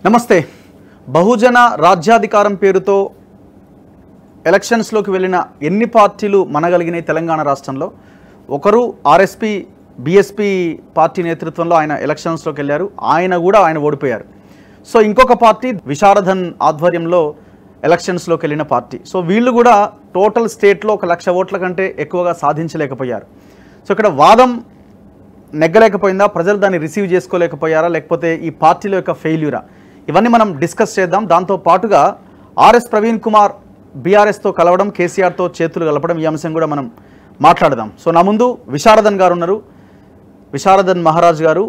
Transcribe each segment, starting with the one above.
నమస్తే బహుజన రాజ్యాధికారం పేరుతో ఎలక్షన్స్లోకి వెళ్ళిన ఎన్ని పార్టీలు మనగలిగినాయి తెలంగాణ రాష్ట్రంలో ఒకరు ఆర్ఎస్పి బిఎస్పి పార్టీ నేతృత్వంలో ఆయన ఎలక్షన్స్లోకి వెళ్ళారు ఆయన కూడా ఆయన ఓడిపోయారు సో ఇంకొక పార్టీ విశారదన్ ఆధ్వర్యంలో ఎలక్షన్స్లోకి వెళ్ళిన పార్టీ సో వీళ్ళు కూడా టోటల్ స్టేట్లో ఒక లక్ష ఓట్ల కంటే ఎక్కువగా సాధించలేకపోయారు సో ఇక్కడ వాదం నెగ్గలేకపోయిందా ప్రజలు దాన్ని రిసీవ్ చేసుకోలేకపోయారా లేకపోతే ఈ పార్టీల యొక్క ఫెయిల్యూరా ఇవన్నీ మనం డిస్కస్ చేద్దాం దాంతో పాటుగా ఆర్ఎస్ ప్రవీణ్ కుమార్ బీఆర్ఎస్తో కలవడం కేసీఆర్తో చేతులు కలపడం ఈ అంశం కూడా మనం మాట్లాడదాం సో నా ముందు విశారదన్ గారు ఉన్నారు విశారదన్ మహారాజ్ గారు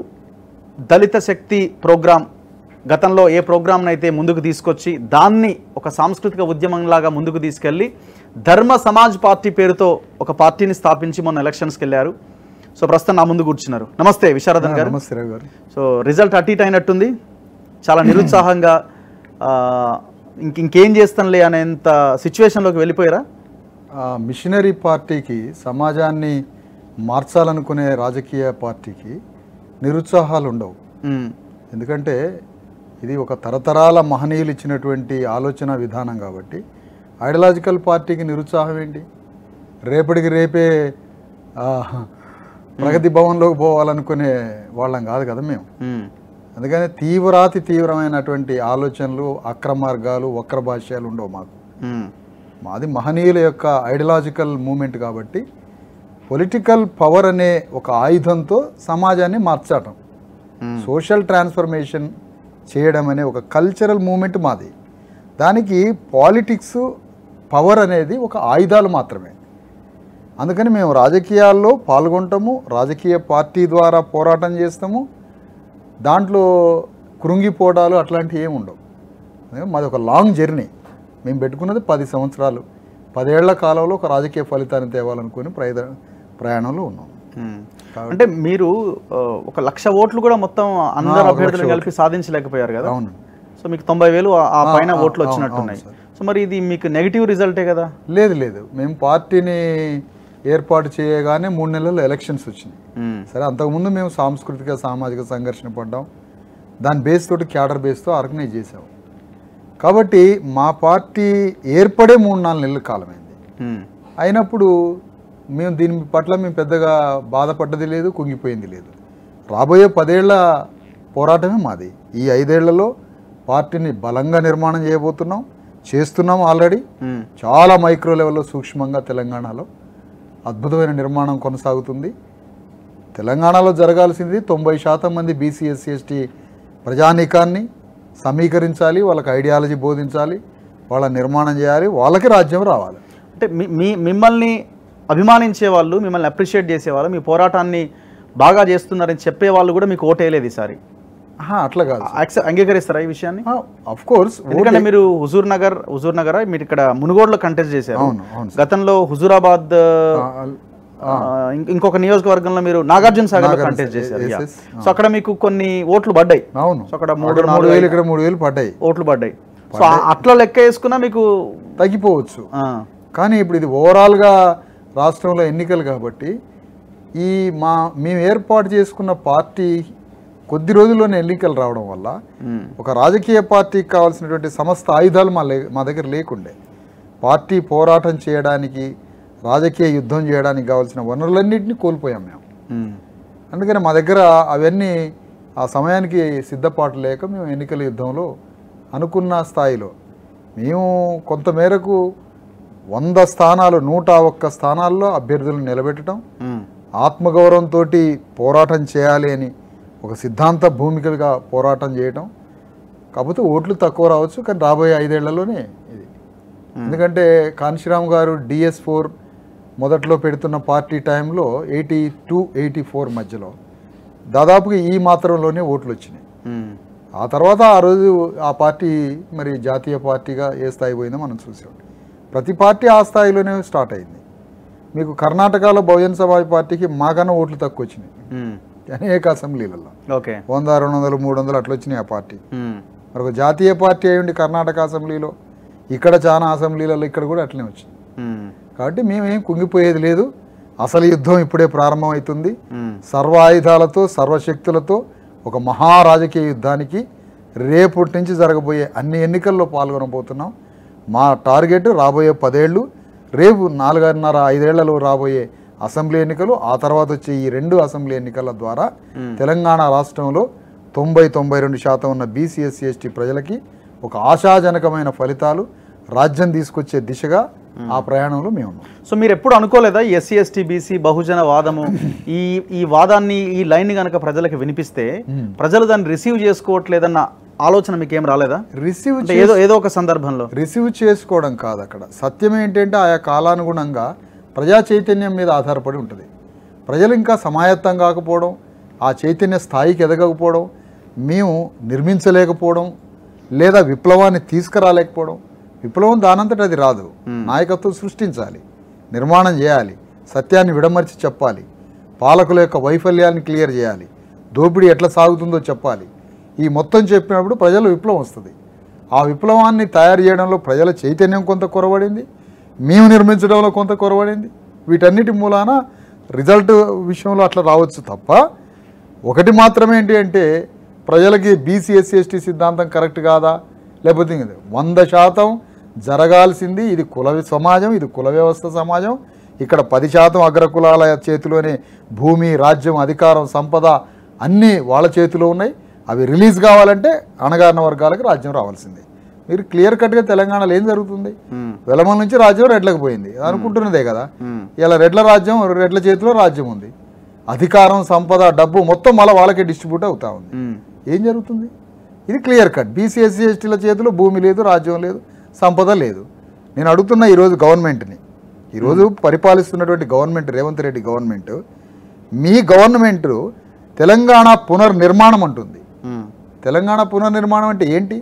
దళిత శక్తి ప్రోగ్రాం గతంలో ఏ ప్రోగ్రామ్ని అయితే ముందుకు తీసుకొచ్చి దాన్ని ఒక సాంస్కృతిక ఉద్యమంలాగా ముందుకు తీసుకెళ్ళి ధర్మ సమాజ్ పార్టీ పేరుతో ఒక పార్టీని స్థాపించి మొన్న ఎలక్షన్స్కి వెళ్ళారు సో ప్రస్తుతం నా ముందు కూర్చున్నారు నమస్తే విశారదన్ గారు నమస్తే రవి గారు సో రిజల్ట్ అటు ఇటు అయినట్టుంది చాలా నిరుత్సాహంగా ఆ, ఇంక ఇంకేం చేస్తానులే అనేంత సిచ్యువేషన్లోకి వెళ్ళిపోయారా ఆ మిషనరీ పార్టీకి సమాజాన్ని మార్చాలనుకునే రాజకీయ పార్టీకి నిరుత్సాహాలు ఉండవు మ్మ్. ఎందుకంటే ఇది ఒక తరతరాల మహనీయులు ఇచ్చినటువంటి ఆలోచన విధానం కాబట్టి ఐడియాలజికల్ పార్టీకి నిరుత్సాహం ఏంటి రేపటికి రేపే ఆ, ప్రగతి భవన్లోకి పోవాలనుకునే వాళ్ళం కాదు కదా మేము మ్మ్. అందుకని తీవ్రాతి తీవ్రమైనటువంటి ఆలోచనలు అక్రమార్గాలు వక్ర భాష్యాలు ఉండవు మాకు మ్మ్. మాది మహనీయుల యొక్క ఐడియాలజికల్ మూమెంట్ కాబట్టి పొలిటికల్ పవర్ అనే ఒక ఆయుధంతో సమాజాన్ని మార్చటం మ్మ్. సోషల్ ట్రాన్స్ఫర్మేషన్ చేయడం అనే ఒక కల్చరల్ మూమెంట్ మాది దానికి పాలిటిక్స్ పవర్ అనేది ఒక ఆయుధాలు మాత్రమే అందుకని మేము రాజకీయాల్లో పాల్గొంటాము రాజకీయ పార్టీ ద్వారా పోరాటం చేస్తాము దాంట్లో కృంగిపోవడాలు అట్లాంటివి ఏమి ఉండవు అదే మాది ఒక లాంగ్ జర్నీ మేము పెట్టుకున్నది పది సంవత్సరాలు పదేళ్ల కాలంలో ఒక రాజకీయ ఫలితాన్ని తేవాలనుకుని ప్రయద ప్రయాణంలో ఉన్నాం మ్మ్. అంటే మీరు ఆ, ఒక లక్ష ఓట్లు కూడా మొత్తం అందరు అభ్యర్థులు కలిపి సాధించలేకపోయారు కదా అవును సో మీకు తొంభై వేలు ఆ- ఆ పైన ఆ, ఓట్లు అవును, వచ్చినట్టున్నాయి అవును సో మరి ఇది మీకు నెగిటివ్ రిజల్టే కదా లేదు లేదు మేము పార్టీని ఏర్పాటు చేయగానే మూడు నెలల్లో ఎలక్షన్స్ వచ్చినాయి మ్మ్. సరే అంతకుముందు మేము సాంస్కృతిక సామాజిక సంఘర్షణ పడ్డాం దాని బేస్ తోటి క్యాడర్ బేస్తో ఆర్గనైజ్ చేసాం కాబట్టి మా పార్టీ ఏర్పడే మూడు నాలుగు నెలల కాలమైంది మ్మ్. అయినప్పుడు మేము దీని పట్ల మేము పెద్దగా బాధపడ్డది లేదు కుంగిపోయింది లేదు రాబోయే పదేళ్ల పోరాటమే మాది ఈ ఐదేళ్లలో పార్టీని బలంగా నిర్మాణం చేయబోతున్నాం చేస్తున్నాం ఆల్రెడీ మ్మ్. చాలా మైక్రో లెవెల్లో సూక్ష్మంగా తెలంగాణలో అద్భుతమైన నిర్మాణం కొనసాగుతుంది తెలంగాణలో జరగాల్సింది తొంభై శాతం మంది బీసీ ఎస్సీ ఎస్టీ ప్రజానీకాన్ని సమీకరించాలి వాళ్ళకి ఐడియాలజీ బోధించాలి వాళ్ళ నిర్మాణం చేయాలి వాళ్ళకి రాజ్యం రావాలి అంటే మీ మీ మిమ్మల్ని అభిమానించే వాళ్ళు మిమ్మల్ని అప్రిషియేట్ చేసేవాళ్ళు మీ పోరాటాన్ని బాగా చేస్తున్నారని చెప్పే వాళ్ళు కూడా మీకు ఓటేయలేదు ఈసారి ఆహా, అట్లా కాదు యాక్సెప్ట్ అంగీకరిస్తారా ఈ విషయాన్ని అఫ్ కోర్స్ ఎందుకంటే మీరు హుజూర్ నగర్ హుజూర్ నగర్ మీరు ఇక్కడ మునుగోడులో కంటెస్ట్ చేశారు అవును అవును గతంలో హుజూరాబాద్ ఆ, ఇం- ఇంకొక నియోజకవర్గంలో మీరు నాగార్జున సాగర్ నాగార్జున కంటెస్ట్ సాగర్, చేశారు yes, యా. yes. సో అక్కడ మీకు కొన్ని ఓట్లు పడ్డాయి అవును సో అక్కడ మూడు అక్కడ మూడు వేలు ఇక్కడ మూడు వేలు పడ్డాయి ఓట్లు పడ్డాయి సో ఆ- అట్లా లెక్క వేసుకున్నా మీకు తగ్గిపోవచ్చు ఆ, కానీ ఇప్పుడు ఇది ఓవరాల్గా రాష్ట్రంలో ఎన్నికలు కాబట్టి ఈ మా మేము ఏర్పాటు చేసుకున్న పార్టీ కొద్ది రోజుల్లోనే ఎన్నికలు రావడం వల్ల మ్, ఒక రాజకీయ పార్టీకి కావాల్సినటువంటి సమస్త ఆయుధాలు మా లే మా దగ్గర లేకుండే పార్టీ పోరాటం చేయడానికి రాజకీయ యుద్ధం చేయడానికి కావాల్సిన వనరులన్నింటినీ కోల్పోయాం మేము మ్, అందుకని మా దగ్గర అవన్నీ ఆ సమయానికి సిద్ధపాటు లేక మేము ఎన్నికల యుద్ధంలో అనుకున్న స్థాయిలో మేము కొంతమేరకు వంద స్థానాలు నూట ఒక్క స్థానాల్లో అభ్యర్థులను నిలబెట్టడం మ్, ఆత్మగౌరవంతో పోరాటం చేయాలి అని ఒక సిద్ధాంత భూమికగా పోరాటం చేయటం కాకపోతే ఓట్లు తక్కువ రావచ్చు కానీ రాబోయే ఐదేళ్లలోనే ఇది ఎందుకంటే కాంశీరామ్ గారు డిఎస్ ఫోర్ మొదట్లో పెడుతున్న పార్టీ టైంలో ఎయిటీ టూ ఎయిటీ ఫోర్ మధ్యలో దాదాపుగా ఈ మాత్రంలోనే ఓట్లు వచ్చినాయి మ్, ఆ తర్వాత ఆ రోజు ఆ పార్టీ మరి జాతీయ పార్టీగా ఏ స్థాయి పోయిందో మనం చూసాం ప్రతి పార్టీ ఆ స్థాయిలోనే స్టార్ట్ అయింది మీకు కర్ణాటకలో బహుజన సమాజ్ పార్టీకి మాకన్నా ఓట్లు తక్కువ వచ్చినాయి మ్, అనేక అసెంబ్లీలలో ఓకే వంద రెండు వందలు మూడు వందలు అట్లా వచ్చినాయి ఆ పార్టీ మ్, మరి ఒక జాతీయ పార్టీ అయ్యండి కర్ణాటక అసెంబ్లీలో ఇక్కడ చాలా అసెంబ్లీలలో ఇక్కడ కూడా అట్లనే వచ్చింది మ్, కాబట్టి మేమేం కుంగిపోయేది లేదు అసలు యుద్ధం ఇప్పుడే ప్రారంభమవుతుంది మ్, సర్వ ఆయుధాలతో సర్వశక్తులతో ఒక మహా రాజకీయ యుద్ధానికి రేపటి నుంచి జరగబోయే అన్ని ఎన్నికల్లో పాల్గొనబోతున్నాం మా టార్గెట్ రాబోయే పదేళ్ళు రేపు నాలుగున్నర ఐదేళ్లలో రాబోయే అసెంబ్లీ ఎన్నికలు ఆ తర్వాత వచ్చే ఈ రెండు అసెంబ్లీ ఎన్నికల ద్వారా తెలంగాణ రాష్ట్రంలో తొంభై తొంభై రెండు శాతం ఉన్న బీసీ ఎస్సీ ఎస్టీ ప్రజలకి ఒక ఆశాజనకమైన ఫలితాలు రాజ్యం తీసుకొచ్చే దిశగా ఆ ప్రయాణంలో మేము ఉన్నాం సో మీరు ఎప్పుడు అనుకోలేదా ఎస్సీ ఎస్టీ బీసీ బహుజన వాదము ఈ ఈ వాదాన్ని ఈ లైన్ కనుక ప్రజలకు వినిపిస్తే ప్రజలు దాన్ని రిసీవ్ చేసుకోవట్లేదన్న ఆలోచన మీకు ఏం రాలేదా రిసీవ్ అంటే ఏదో ఏదో ఒక సందర్భంలో రిసీవ్ చేసుకోవడం కాదు అక్కడ సత్యం ఏంటంటే ఆయా కాలానుగుణంగా ప్రజా చైతన్యం మీద ఆధారపడి ఉంటుంది ప్రజలు ఇంకా సమాయత్తం కాకపోవడం ఆ చైతన్య స్థాయికి ఎదగకపోవడం మేము నిర్మించలేకపోవడం లేదా విప్లవాన్ని తీసుకురాలేకపోవడం విప్లవం దానంతట అది రాదు నాయకత్వం సృష్టించాలి నిర్మాణం చేయాలి సత్యాన్ని విడమర్చి చెప్పాలి పాలకుల యొక్క వైఫల్యాన్ని క్లియర్ చేయాలి దోపిడీ ఎట్లా సాగుతుందో చెప్పాలి ఈ మొత్తం చెప్పినప్పుడు ప్రజలు విప్లవం వస్తుంది ఆ విప్లవాన్ని తయారు చేయడంలో ప్రజల చైతన్యం కొంత కొరవడింది మేము నిర్మించడంలో కొంత కొరవడింది వీటన్నిటి మూలాన రిజల్ట్ విషయంలో అట్లా రావచ్చు తప్ప ఒకటి మాత్రమే ఏంటి అంటే ప్రజలకి బీసీ ఎస్సీ ఎస్టీ సిద్ధాంతం కరెక్ట్ కాదా లేకపోతే ఇంకేది? వంద శాతం జరగాల్సింది ఇది కుల సమాజం ఇది కుల వ్యవస్థ సమాజం ఇక్కడ పది శాతం అగ్రకులాల చేతిలోనే భూమి రాజ్యం అధికారం సంపద అన్నీ వాళ్ళ చేతిలో ఉన్నాయి అవి రిలీజ్ కావాలంటే అణగారిన వర్గాలకు రాజ్యం రావాల్సిందే మీరు క్లియర్ కట్గా తెలంగాణలో ఏం జరుగుతుంది మ్మ్. వెలమల నుంచి రాజ్యం రెడ్లకు పోయింది అనుకుంటున్నదే కదా మ్మ్. ఇలా రెడ్ల రాజ్యం రెడ్ల చేతిలో రాజ్యం ఉంది అధికారం సంపద డబ్బు మొత్తం మళ్ళీ వాళ్ళకే డిస్ట్రిబ్యూట్ అవుతా ఉంది మ్మ్. ఏం జరుగుతుంది ఇది క్లియర్ కట్ బీసీ ఎస్సీ ఎస్టీల చేతిలో భూమి లేదు రాజ్యం లేదు సంపద లేదు నేను అడుగుతున్న ఈరోజు గవర్నమెంట్ని ఈరోజు పరిపాలిస్తున్నటువంటి గవర్నమెంట్ రేవంత్ రెడ్డి గవర్నమెంట్ మీ గవర్నమెంట్ తెలంగాణ పునర్నిర్మాణం అంటుంది మ్మ్. తెలంగాణ పునర్నిర్మాణం అంటే ఏంటి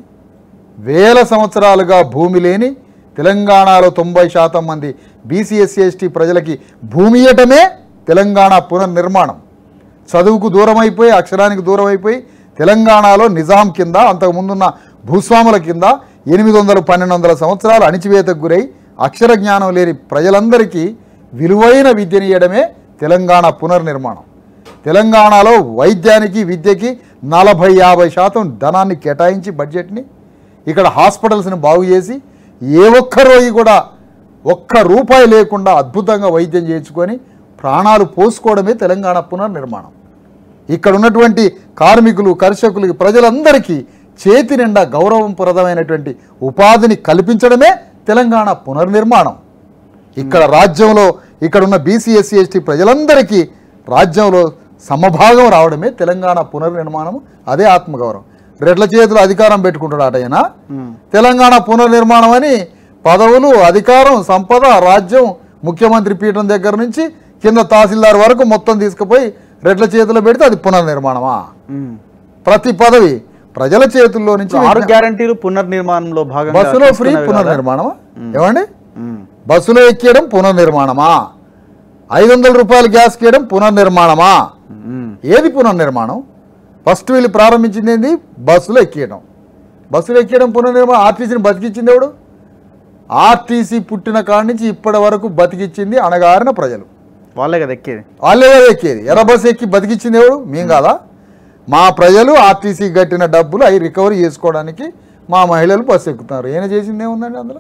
వేల సంవత్సరాలుగా భూమి లేని తెలంగాణలో తొంభై శాతం మంది బీసీ ఎస్సీ ఎస్టీ ప్రజలకి భూమి ఇయ్యటమే తెలంగాణ పునర్నిర్మాణం చదువుకు దూరం అయిపోయి అక్షరానికి దూరం అయిపోయి తెలంగాణలో నిజాం కింద అంతకుముందున్న భూస్వాముల కింద ఎనిమిది వందల పన్నెండు వందల సంవత్సరాలు అణిచివేతకు గురై అక్షర జ్ఞానం లేని ప్రజలందరికీ విలువైన విద్యనియడమే తెలంగాణ పునర్నిర్మాణం తెలంగాణలో వైద్యానికి విద్యకి నలభై యాభై శాతం ధనాన్ని కేటాయించి బడ్జెట్ని ఇక్కడ హాస్పిటల్స్ని బాగు చేసి ఏ ఒక్క రోగి కూడా ఒక్క రూపాయి లేకుండా అద్భుతంగా వైద్యం చేయించుకొని ప్రాణాలు పోసుకోవడమే తెలంగాణ పునర్నిర్మాణం ఇక్కడ ఉన్నటువంటి కార్మికులు కర్షకులకి ప్రజలందరికీ చేతి నిండా గౌరవప్రదమైనటువంటి ఉపాధిని కల్పించడమే తెలంగాణ పునర్నిర్మాణం ఇక్కడ రాజ్యంలో ఇక్కడ ఉన్న బీసీ ఎస్సీ ఎస్టీ ప్రజలందరికీ రాజ్యంలో సమభాగం రావడమే తెలంగాణ పునర్నిర్మాణం అదే ఆత్మగౌరవం రెడ్ల చేతులు అధికారం పెట్టుకుంటాడు అటైనా మ్మ్. తెలంగాణ పునర్నిర్మాణం అని పదవులు అధికారం సంపద రాజ్యం ముఖ్యమంత్రి పీఠం దగ్గర నుంచి కింద తహసీల్దార్ వరకు మొత్తం తీసుకుపోయి రెడ్ల చేతిలో పెడితే అది పునర్నిర్మాణమా మ్మ్. ప్రతి పదవి ప్రజల చేతుల్లో నుంచి ఆరు గ్యారంటీలు పునర్నిర్మాణంలో భాగంగా బస్సులో ఫ్రీ తీసుకున్నవి కదా? పునర్నిర్మాణమా ఏమండి మ్మ్. బస్సులో ఎక్కేయడం పునర్నిర్మాణమా ఐదు వందల రూపాయలు గ్యాస్ కేయడం పునర్నిర్మాణమా మ్మ్. ఏది పునర్నిర్మాణం ఫస్ట్ వీళ్ళు ప్రారంభించింది ఏంది బస్సులో ఎక్కేయడం బస్సులో ఎక్కేయడం పునర్నిర్మాణం ఆర్టీసీని బతికించింది ఎవడు ఆర్టీసీ పుట్టిన కాడి నుంచి ఇప్పటి వరకు బతికిచ్చింది అణగారిన ప్రజలు వాళ్ళే కదా ఎక్కేది వాళ్ళే కదా ఎక్కేది ఎర్ర బస్సు ఎక్కి బతికిచ్చింది ఎవడు మేం కాదా మా ప్రజలు ఆర్టీసీ కట్టిన డబ్బులు అవి రికవరీ చేసుకోవడానికి మా మహిళలు బస్సు ఎక్కుతున్నారు ఏమైనా చేసింది ఏముందండి అందులో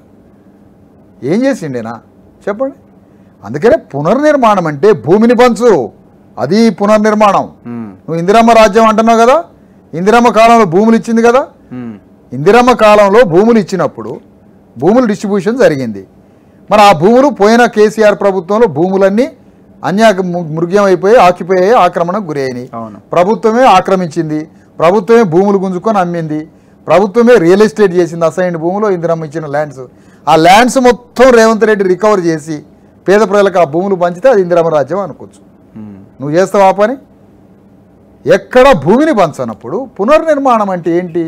ఏం చేసిండేనా చెప్పండి అందుకనే పునర్నిర్మాణం అంటే భూమిని పంచు అది పునర్నిర్మాణం మ్మ్. నువ్వు ఇందిరమ్మ రాజ్యం అంటున్నావు కదా ఇందిరమ్మ కాలంలో భూములు ఇచ్చింది కదా మ్మ్. ఇందిరమ్మ కాలంలో భూములు ఇచ్చినప్పుడు భూముల డిస్ట్రిబ్యూషన్ జరిగింది మరి ఆ భూములు పోయిన కేసీఆర్ ప్రభుత్వంలో భూములన్నీ అన్యా మృగ్యం అయిపోయి ఆకిపోయాయి ఆక్రమణకు గురయ్యాయి అవును ప్రభుత్వమే ఆక్రమించింది ప్రభుత్వమే భూములు గుంజుకొని అమ్మింది ప్రభుత్వమే రియల్ ఎస్టేట్ చేసింది అసైన్ భూములో ఇందిరమ్మ ఇచ్చిన ల్యాండ్స్ ఆ ల్యాండ్స్ మొత్తం రేవంత్ రెడ్డి రికవర్ చేసి పేద ప్రజలకు ఆ భూములు పంచితే అది ఇందిరమ్మ రాజ్యం అనుకోవచ్చు మ్మ్. నువ్వు చేస్తావా పని ఎక్కడ భూమిని పంచనప్పుడు పునర్నిర్మాణం అంటే ఏంటి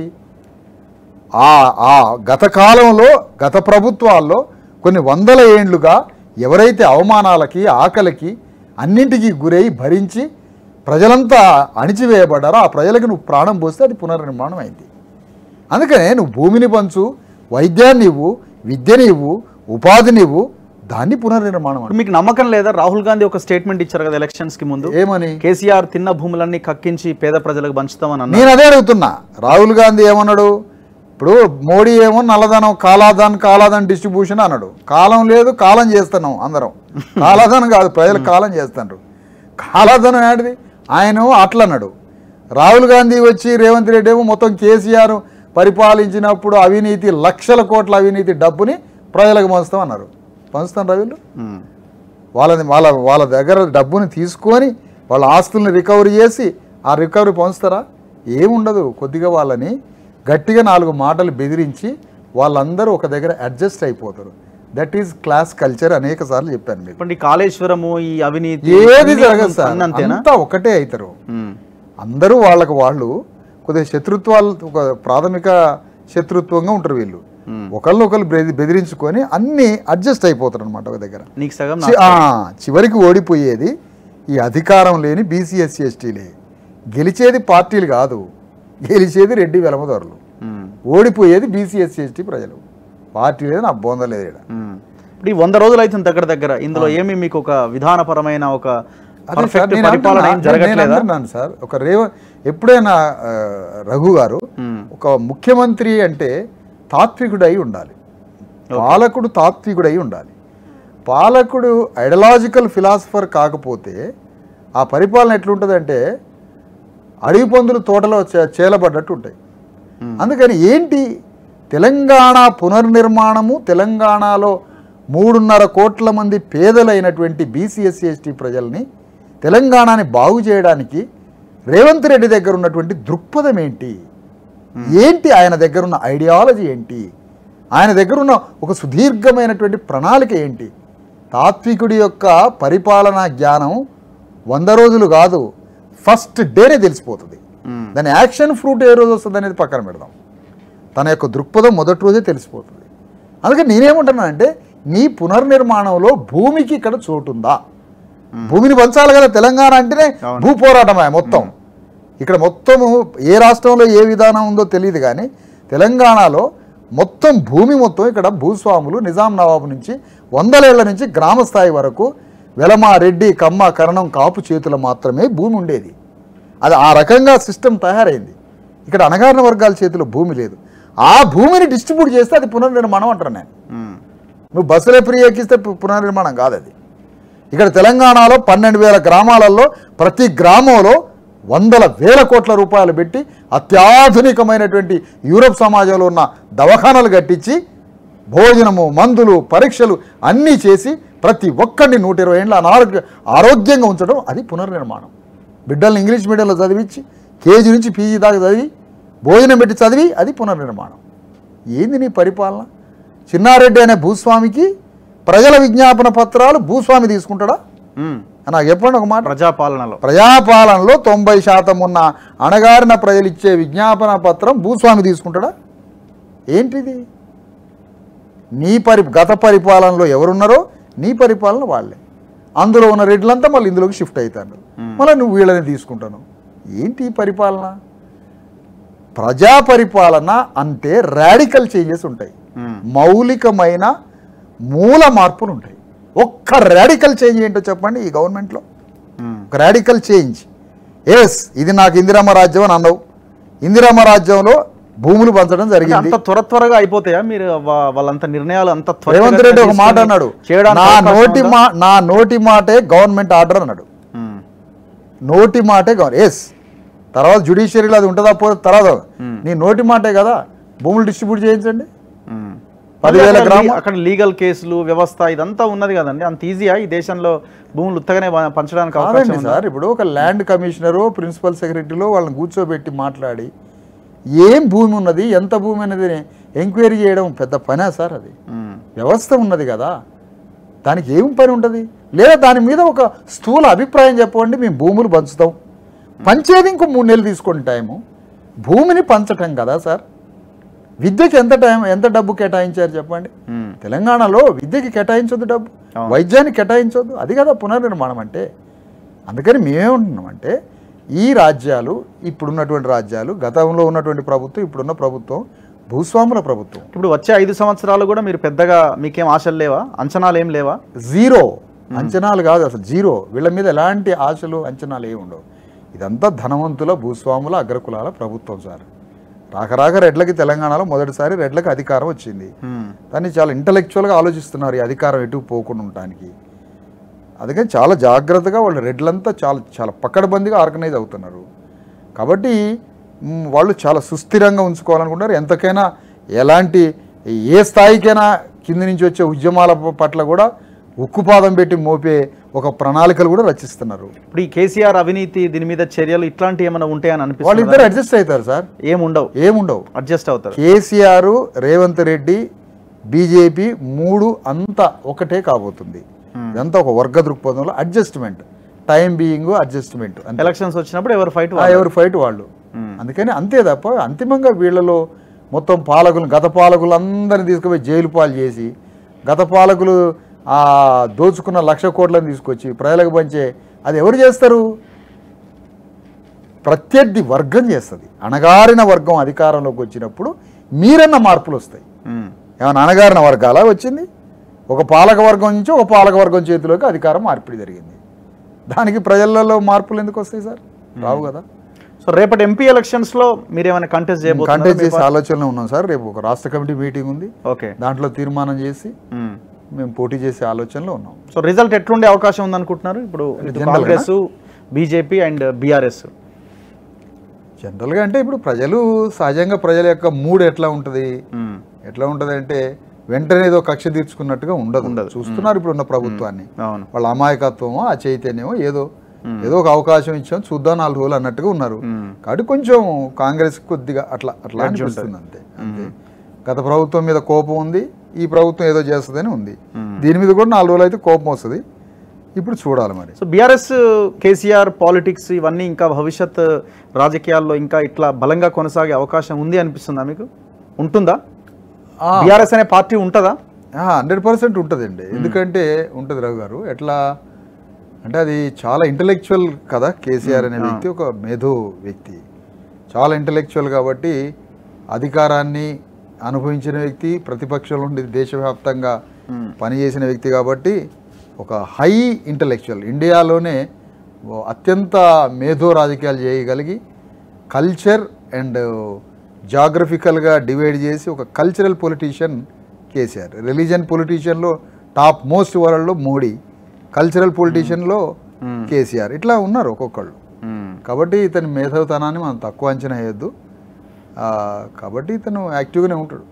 ఆ ఆ గత కాలంలో గత ప్రభుత్వాల్లో కొన్ని వందల ఏండ్లుగా ఎవరైతే అవమానాలకి ఆకలికి అన్నింటికీ గురై భరించి ప్రజలంతా అణిచివేయబడ్డారో ఆ ప్రజలకు నువ్వు ప్రాణం పోస్తే అది పునర్నిర్మాణం అయింది అందుకనే నువ్వు భూమిని పంచు వైద్యాన్ని ఇవ్వు విద్యని ఇవ్వు ఉపాధిని ఇవ్వు దాన్ని పునర్నిర్మాణం అంటారు. ఇప్పుడు మీకు నమ్మకం లేదా రాహుల్ గాంధీ ఒక స్టేట్మెంట్ ఇచ్చారు కదా ఎలక్షన్స్ కి ముందు ఏమని కేసీఆర్ తిన్న భూములన్నీ కక్కించి పేద ప్రజలకు పంచుతామని అన్నారు నేను అదే అడుగుతున్నా రాహుల్ గాంధీ ఏమన్నాడు ఇప్పుడు మోడీ ఏమో నల్లధనం కాలాధన్ కాలాధన్ డిస్ట్రిబ్యూషన్ అన్నాడు కాలం లేదు కాలం చేస్తున్నాం అందరం కాలాధనం కాదు ప్రజలు కాలం చేస్తున్నారు కాలాధనం ఏంటిది ఆయన అట్లా అన్నాడు రాహుల్ గాంధీ వచ్చి రేవంత్ రెడ్డి ఏమో మొత్తం కేసీఆర్ పరిపాలించినప్పుడు అవినీతి లక్షల కోట్ల అవినీతి డబ్బుని ప్రజలకు పంచుతాం అన్నారు పంచుతాను రవిలు ఉమ్. వాళ్ళని వాళ్ళ వాళ్ళ దగ్గర డబ్బుని తీసుకొని వాళ్ళ ఆస్తుల్ని రికవరీ చేసి ఆ రికవరీ పొందుతారా ఏముండదు కొద్దిగా వాళ్ళని గట్టిగా నాలుగు మాటలు బెదిరించి వాళ్ళందరూ ఒక దగ్గర అడ్జస్ట్ అయిపోతారు దట్ ఈజ్ క్లాస్ కల్చర్ అనేక సార్లు చెప్పాను మీకు ఇప్పుడు ఈ కాళేశ్వరము ఈ అవినీతి ఏది అన్ని జరగదు సార్ అన్ని అంతేనా అంతా ఒకటే అవుతారు ఉమ్. అందరూ వాళ్ళకి వాళ్ళు కొద్దిగా శత్రుత్వాలు ఒక ప్రాథమిక శత్రుత్వంగా ఉంటారు వీళ్ళు ఉమ్. ఒకళ్ళు ఒకళ్ళు బెది- బెదిరించుకొని అన్నీ అడ్జస్ట్ అయిపోతారు అనమాట ఒక దగ్గర నీకు సగం చి- ఆ, చివరికి ఓడిపోయేది ఈ అధికారం లేని బీసీఎస్సీ ఎస్టీలే గెలిచేది పార్టీలు కాదు గెలిచేది రెడ్డి వెలమదారులు ఉమ్. ఓడిపోయేది బీసీఎస్సీ ఎస్టీ ప్రజలు పార్టీ లేదు నా బోంద లేదు ఈడ. ఉమ్. ఇప్పుడు ఈ వంద రోజులు అవుతుంది దగ్గర దగ్గర ఇందులో ఏమి మీకు ఒక విధానపరమైన ఒక అదే సార్, పర్ఫెక్ట్ నేను పరిపాలన ఏం అంటున్నా- నేను జరగట్లేదా అంటున్నాను సార్ ఒక రేవ ఎప్పుడైనా ఆ, రఘు గారు ఉమ్. ఒక ముఖ్యమంత్రి అంటే తాత్వికుడై ఉండాలి పాలకుడు తాత్వికుడై ఉండాలి పాలకుడు ఐడలాజికల్ ఫిలాసఫర్ కాకపోతే ఆ పరిపాలన ఎట్లుంటుందంటే అడవి పందులు తోటలో చే- చేలబడ్డట్టు ఉంటాయి Hmm. అందుకని ఏంటి తెలంగాణ పునర్నిర్మాణము తెలంగాణలో మూడున్నర కోట్ల మంది పేదలైనటువంటి బీసీఎస్సీ ఎస్టీ ప్రజల్ని తెలంగాణని బాగు చేయడానికి రేవంత్ రెడ్డి దగ్గర ఉన్నటువంటి దృక్పథం ఏంటి ఏంటి ఆయన దగ్గర ఉన్న ఐడియాలజీ ఏంటి ఆయన దగ్గర ఉన్న ఒక సుదీర్ఘమైనటువంటి ప్రణాళిక ఏంటి తాత్వికుడి యొక్క పరిపాలనా జ్ఞానం వంద రోజులు కాదు ఫస్ట్ డేనే తెలిసిపోతుంది ఉమ్. దాని యాక్షన్ ఫ్రూట్ ఏ రోజు వస్తుంది అనేది పక్కన పెడదాం తన యొక్క దృక్పథం మొదటి రోజే తెలిసిపోతుంది అందుకని నేనేమంటున్నానంటే నీ పునర్నిర్మాణంలో భూమికి ఇక్కడ చోటుందా భూమిని పంచాలి కదా తెలంగాణ అంటేనే అవును. భూ పోరాటమే మొత్తం ఇక్కడ మొత్తము ఏ రాష్ట్రంలో ఏ విధానం ఉందో తెలియదు కానీ తెలంగాణలో మొత్తం భూమి మొత్తం ఇక్కడ భూస్వాములు నిజాం నవాబు నుంచి వందలేళ్ల నుంచి గ్రామ స్థాయి వరకు వెలమ రెడ్డి కమ్మ కరణం కాపు చేతుల మాత్రమే భూమి ఉండేది అది ఆ రకంగా సిస్టమ్ తయారైంది ఇక్కడ అణగారిన వర్గాల చేతిలో భూమి లేదు ఆ భూమిని డిస్ట్రిబ్యూట్ చేస్తే అది పునర్నిర్మాణం అంటారు నేను ఉమ్. నువ్వు బస్సులే ఫ్రీ ఎక్కిస్తే పు- పునర్నిర్మాణం కాదు అది ఇక్కడ తెలంగాణలో పన్నెండు వేల గ్రామాలలో ప్రతి గ్రామంలో వందల వేల కోట్ల రూపాయలు పెట్టి అత్యాధునికమైనటువంటి యూరప్ సమాజంలో ఉన్న దవాఖానాలు కట్టించి భోజనము మందులు పరీక్షలు అన్నీ చేసి ప్రతి ఒక్కరిని నూట ఇరవై ఏళ్ళ అనారోగ్య ఆరోగ్యంగా ఉంచడం అది పునర్నిర్మాణం బిడ్డల్ని ఇంగ్లీష్ మీడియంలో చదివించి కేజీ నుంచి పీజీ దాకా చదివి భోజనం పెట్టి చదివి అది పునర్నిర్మాణం ఏంది నీ పరిపాలన చిన్నారెడ్డి అనే భూస్వామికి ప్రజల విజ్ఞాపన పత్రాలు భూస్వామి తీసుకుంటాడా ఉమ్. నాకు చెప్పండి ఒక మాట ప్రజాపాలనలో ప్రజాపాలనలో తొంభై శాతం ఉన్న అణగారిన ప్రజలు ఇచ్చే విజ్ఞాపన పత్రం భూస్వామి తీసుకుంటాడా ఏంటిది నీ పరి గత పరిపాలనలో ఎవరున్నారో నీ పరిపాలన వాళ్ళే అందులో ఉన్న రెడ్లంతా మళ్ళీ ఇందులోకి షిఫ్ట్ అవుతారు మళ్ళీ నువ్వు వీళ్ళని తీసుకుంటాను ఏంటి ఈ పరిపాలన ప్రజా పరిపాలన అంటే రాడికల్ చేంజెస్ ఉంటాయి ఉమ్. మౌలికమైన మూల మార్పులు ఉంటాయి ఒక్క రాడికల్ చేంజ్ ఏంటో చెప్పండి ఈ గవర్నమెంట్లో ఉమ్. ఒక రాడికల్ చేంజ్ ఎస్ ఇది నాకు ఇందిరమ్మ రాజ్యం అని అన్నావు ఇందిరమ్మ రాజ్యంలో భూములు పంచడం అంటే జరిగింది అంత త్వర త్వరగా అయిపోతాయా మీరు వా- వాళ్ళంత నిర్ణయాలు అంత త్వరగా రేవంత్ రెడ్డి ఒక మాట తీసుకొని అన్నాడు చేయడానికి నా అవకాశం నోటి ఉందా? మా నా నోటి మాటే గవర్నమెంట్ ఆర్డర్ అన్నాడు ఉమ్. నోటి మాటే గవర్నమెంట్ ఎస్ తర్వాత జుడిషియరీలో అది ఉంటుందా పో తర్వాత Hmm. నీ నోటి మాటే కదా భూములు డిస్ట్రిబ్యూట్ చేయించండి ఉమ్. పదివేల అక్కడ గ్రామ- లీ- అక్కడ లీగల్ కేసులు వ్యవస్థ ఇదంతా ఉన్నది కదండి అంత ఈజీయా ఈ దేశంలో భూములు ఉత్తగానే ప- పంచడానికి అవకాశం కాదండి ఉందా? సార్ ఇప్పుడు ఒక ల్యాండ్ కమిషనరు ప్రిన్సిపల్ సెక్రటరీలో వాళ్ళని కూర్చోబెట్టి మాట్లాడి ఏం భూమి ఉన్నది ఎంత భూమి అనేది ఎంక్వైరీ చేయడం పెద్ద పనే సార్ అది ఉమ్. వ్యవస్థ ఉన్నది కదా దానికి ఏం పని ఉంటుంది లేదా దాని మీద ఒక స్థూల అభిప్రాయం చెప్పండి మేము భూములు పంచుతాం పంచేది ఇంకో మూడు నెలలు తీసుకోండి టైము భూమిని పంచటం కదా సార్ విద్యకి ఎంత టైం ఎంత డబ్బు కేటాయించారు చెప్పండి ఉమ్. తెలంగాణలో విద్యకి కేటాయించొద్దు డబ్బు అవును. వైద్యానికి కేటాయించొద్దు అది కదా పునర్నిర్మాణం అంటే అందుకని మేమేమంటున్నామంటే ఈ రాజ్యాలు ఇప్పుడున్నటువంటి రాజ్యాలు గతంలో ఉన్నటువంటి ప్రభుత్వం ఇప్పుడున్న ప్రభుత్వం భూస్వాముల ప్రభుత్వం ఇప్పుడు వచ్చే ఐదు సంవత్సరాలు కూడా మీరు పెద్దగా మీకేం ఆశలు లేవా అంచనాలు ఏం లేవా జీరో అంచనాలు కాదు అసలు జీరో వీళ్ళ మీద ఎలాంటి ఆశలు అంచనాలు ఏమి ఉండవు ఇదంతా ధనవంతుల భూస్వాముల అగ్రకులాల ప్రభుత్వం సార్ రాక రాక రెడ్లకి తెలంగాణలో మొదటిసారి రెడ్లకి అధికారం వచ్చింది మ్మ్. దాన్ని చాలా ఇంటలెక్చువల్గా ఆలోచిస్తున్నారు ఈ అధికారం ఎటు పోకుండా ఉండటానికి అందుకని చాలా జాగ్రత్తగా వాళ్ళు రెడ్లంతా చాలా చాలా పక్కడబందిగా ఆర్గనైజ్ అవుతున్నారు కాబట్టి మ్, వాళ్ళు చాలా సుస్థిరంగా ఉంచుకోవాలనుకుంటారు ఎంతకైనా ఎలాంటి ఏ స్థాయికైనా కింది నుంచి వచ్చే ఉద్యమాల పట్ల కూడా ఉక్కుపాదం పెట్టి మోపే ఒక ప్రణాళికలు కూడా రచిస్తున్నారు ఇప్పుడు ఈ కేసీఆర్ అవినీతి దీని మీద చర్యలు ఇట్లాంటివి ఏమైనా ఉంటాయని అనిపిస్తుంది వాళ్ళిద్దరు అడ్జస్ట్ అవుతారు సార్ ఏం ఉండవు ఏముండవు అడ్జస్ట్ అవుతారు కేసీఆర్ రేవంత్ రెడ్డి బీజేపీ మూడు అంతా ఒకటే కాబోతుంది ఇదంతా ఒక వర్గ దృక్పథంలో అడ్జస్ట్మెంట్ టైం బీయింగ్ అడ్జస్ట్మెంట్ అంతే ఎలక్షన్స్ వచ్చినప్పుడు ఎవరు ఫైట్ ఆ ఎవరి ఫైట్ వాళ్ళు మ్మ్. అందుకని అంతే తప్ప అంతిమంగా వీళ్ళలో మొత్తం పాలకులు గత పాలకులు అందరిని తీసుకుపోయి జైలు పాలు చేసి గత పాలకులు ఆ దోచుకున్న లక్ష కోట్లను తీసుకొచ్చి ప్రజలకు పంచే అది ఎవరు చేస్తారు ప్రత్యర్థి వర్గం చేస్తుంది అణగారిన వర్గం అధికారంలోకి వచ్చినప్పుడు మీరన్న మార్పులు వస్తాయి ఏమైనా అణగారిన వర్గాలా వచ్చింది ఒక పాలక వర్గం నుంచి ఒక పాలక వర్గం చేతిలోకి అధికారం మార్పిడి జరిగింది దానికి ప్రజలలో మార్పులు ఎందుకు వస్తాయి సార్ రావు కదా సో రేపటి ఎంపీ ఎలక్షన్స్ లో మీరు ఏమైనా కంటెస్ట్ చేయబోతున్నారు కంటెస్ట్ చేసే ఆలోచనలో ఉన్నాం సార్ రేపు ఒక రాష్ట్ర కమిటీ మీటింగ్ ఉంది ఓకే దాంట్లో తీర్మానం చేసి మేము పోటీ చేసే ఆలోచనలో ఉన్నాం సో రిజల్ట్ ఎట్లుండే అవకాశం ఉంది అనుకుంటున్నారు ఇప్పుడు ఇటు General Congress BJP and BRS జనరల్గా అంటే ఇప్పుడు ప్రజలు సహజంగా ప్రజల యొక్క మూడ్ ఎట్లా ఉంటుంది ఎట్లా ఉంటుంది అంటే వెంటనే ఏదో కక్ష తీర్చుకున్నట్టుగా ఉండదు ఉండదు. చూస్తున్నారు ఇప్పుడు ఉన్న ప్రభుత్వాన్ని అవును వాళ్ళ అమాయకత్వమో ఆ చైతన్యమో ఏదో ఏదో ఒక అవకాశం ఇచ్చాం చూద్దాం నాలుగు రోజులు అన్నట్టుగా ఉన్నారు మ్మ్. కాబట్టి కొంచెం కాంగ్రెస్ కొద్దిగా అట్లా అట్లా అనిపిస్తుంది అంతే అంతే గత ప్రభుత్వం మీద కోపం ఉంది ఈ ప్రభుత్వం ఏదో చేస్తుందని ఉంది దీని మీద కూడా నాలుగు రోజులు అయితే కోపం వస్తుంది ఇప్పుడు చూడాలి మరి సో బీఆర్ఎస్ కేసీఆర్ పాలిటిక్స్ ఇవన్నీ ఇంకా భవిష్యత్ రాజకీయాల్లో ఇంకా ఇట్లా బలంగా కొనసాగే అవకాశం ఉంది అనిపిస్తుందా మీకు ఉంటుందా బీఆర్ఎస్ అనే పార్టీ ఉంటుందా హండ్రెడ్ పర్సెంట్ ఉంటుందండి ఎందుకంటే ఉంటుంది రఘు గారు ఎట్లా అంటే అది చాలా ఇంటలెక్చువల్ కదా కేసీఆర్ అనే వ్యక్తి ఒక మేధో వ్యక్తి చాలా ఇంటలెక్చువల్ కాబట్టి అధికారాన్ని అనుభవించిన వ్యక్తి ప్రతిపక్షంలో ఉండి దేశవ్యాప్తంగా పనిచేసిన వ్యక్తి కాబట్టి ఒక హై ఇంటలెక్చువల్ ఇండియాలోనే ఓ అత్యంత మేధో రాజకీయాలు చేయగలిగి కల్చర్ అండ్ జాగ్రఫికల్గా డివైడ్ చేసి ఒక కల్చరల్ పొలిటీషియన్ కేసీఆర్ రిలీజియన్ పొలిటీషియన్లో టాప్ మోస్ట్ వరల్డ్లో మోడీ కల్చరల్ పొలిటీషియన్లో కేసీఆర్ ఇట్లా ఉన్నారు ఒక్కొక్కళ్ళు కాబట్టి ఇతని మేధావితనాన్ని మనం తక్కువ అంచనా వేయద్దు ఆ, కాబట్టి ఇతను యాక్టివ్గానే ఉంటాడు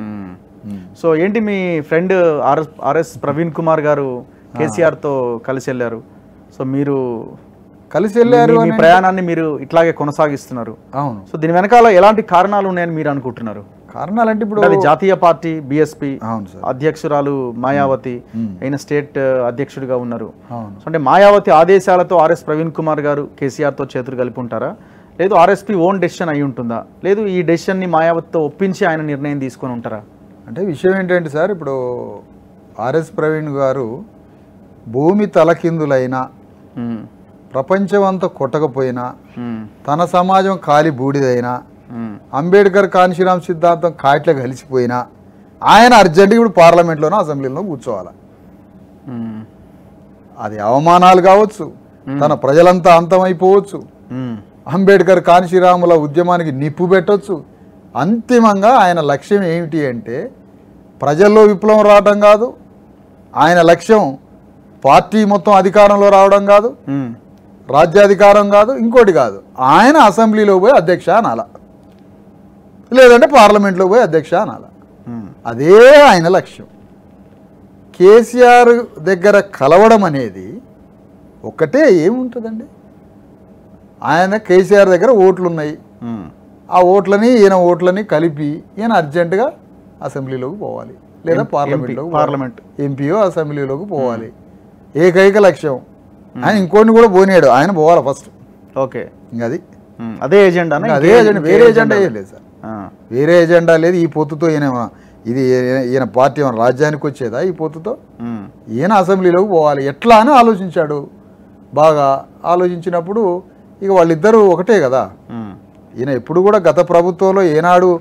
సో ఏంటి మీ friend RS RS Praveen Kumar garu KCR తో కలిసి వెళ్ళారు సో మీరు కలిసి వెళ్ళారు మీ- మీ అని ప్రయాణాన్ని మీరు ఇట్లాగే కొనసాగిస్తున్నారు అవును సో దీని వెనకాల ఎలాంటి కారణాలు ఉన్నాయని మీరు అనుకుంటున్నారు కారణాలంటే ఇప్పుడు అంటే అది జాతీయ పార్టీ బిఎస్పి అవును సార్ అధ్యక్షురాలు మాయావతి అయిన స్టేట్ అధ్యక్షుడిగా ఉన్నారు అవును సో అంటే మాయావతి ఆదేశాలతో ఆర్ఎస్ ప్రవీణ్ కుమార్ గారు కేసీఆర్తో చేతులు కలిపి ఉంటారా లేదు ఆర్ఎస్పీ ఓన్ డెసిషన్ అయి ఉంటుందా లేదు ఈ డెసిషన్ని మాయావతితో ఒప్పించి ఆయన నిర్ణయం తీసుకొని ఉంటారా అంటే విషయం ఏంటంటే సార్ ఇప్పుడు ఆర్ఎస్ ప్రవీణ్ గారు భూమి తలకిందులైనా మ్మ్. ప్రపంచం అంతా కొట్టకపోయినా మ్మ్. తన సమాజం కాలి బూడిదైనా మ్మ్. అంబేద్కర్ కాన్షీరామ్ సిద్ధాంతం కాట్ల కలిసిపోయినా ఆయన అర్జెంటుగా ఇప్పుడు పార్లమెంట్లోనో అసెంబ్లీలో కూర్చోవాలి మ్మ్. అది అవమానాలు కావచ్చు తన ప్రజలంతా అంతమైపోవచ్చు మ్మ్. అంబేద్కర్ కాన్షీరాముల ఉద్యమానికి నిప్పు పెట్టొచ్చు అంతిమంగా ఆయన లక్ష్యం ఏమిటి అంటే ప్రజల్లో విప్లవం రావడం కాదు ఆయన లక్ష్యం పార్టీ మొత్తం అధికారంలో రావడం కాదు మ్మ్. రాజ్యాధికారం కాదు ఇంకోటి కాదు ఆయన అసెంబ్లీలో పోయి అధ్యక్ష అనాల లేదంటే పార్లమెంట్లో పోయి అధ్యక్ష అనాల మ్మ్. అదే ఆయన లక్ష్యం కేసీఆర్ దగ్గర కలవడం అనేది ఒక్కటే ఏముంటుందండి ఆయన కేసీఆర్ దగ్గర ఓట్లు ఉన్నాయి మ్మ్. ఆ ఓట్లని ఈయన ఓట్లని కలిపి ఈయన అర్జెంటుగా అసెంబ్లీలోకి పోవాలి లేదా పార్లమెంట్లోకి పోవాలి. పార్లమెంట్ ఎంపీఓ అసెంబ్లీలోకి పోవాలి ఏకైక లక్ష్యం ఆయన ఇంకోటిని కూడా పోనీయాడు ఆయన పోవాలి ఫస్ట్ ఓకే ఇంకా అది మ్మ్. అదే ఎజెండా ఇంకా అదే ఎజెండా వేరే ఎజెండా ఏం లేదు సార్ వేరే ఎజెండా లేదు ఈ పొత్తుతో ఈయన ఇది ఈయన- ఈయన పార్టీ ఏమైనా రాజ్యానికి వచ్చేదా ఈ పొత్తుతో ఈయన అసెంబ్లీలోకి పోవాలి ఎట్లా అని ఆలోచించాడు బాగా ఆలోచించినప్పుడు ఇక వాళ్ళిద్దరూ ఒకటే కదా ఈయన ఎప్పుడు కూడా గత ప్రభుత్వంలో ఏనాడు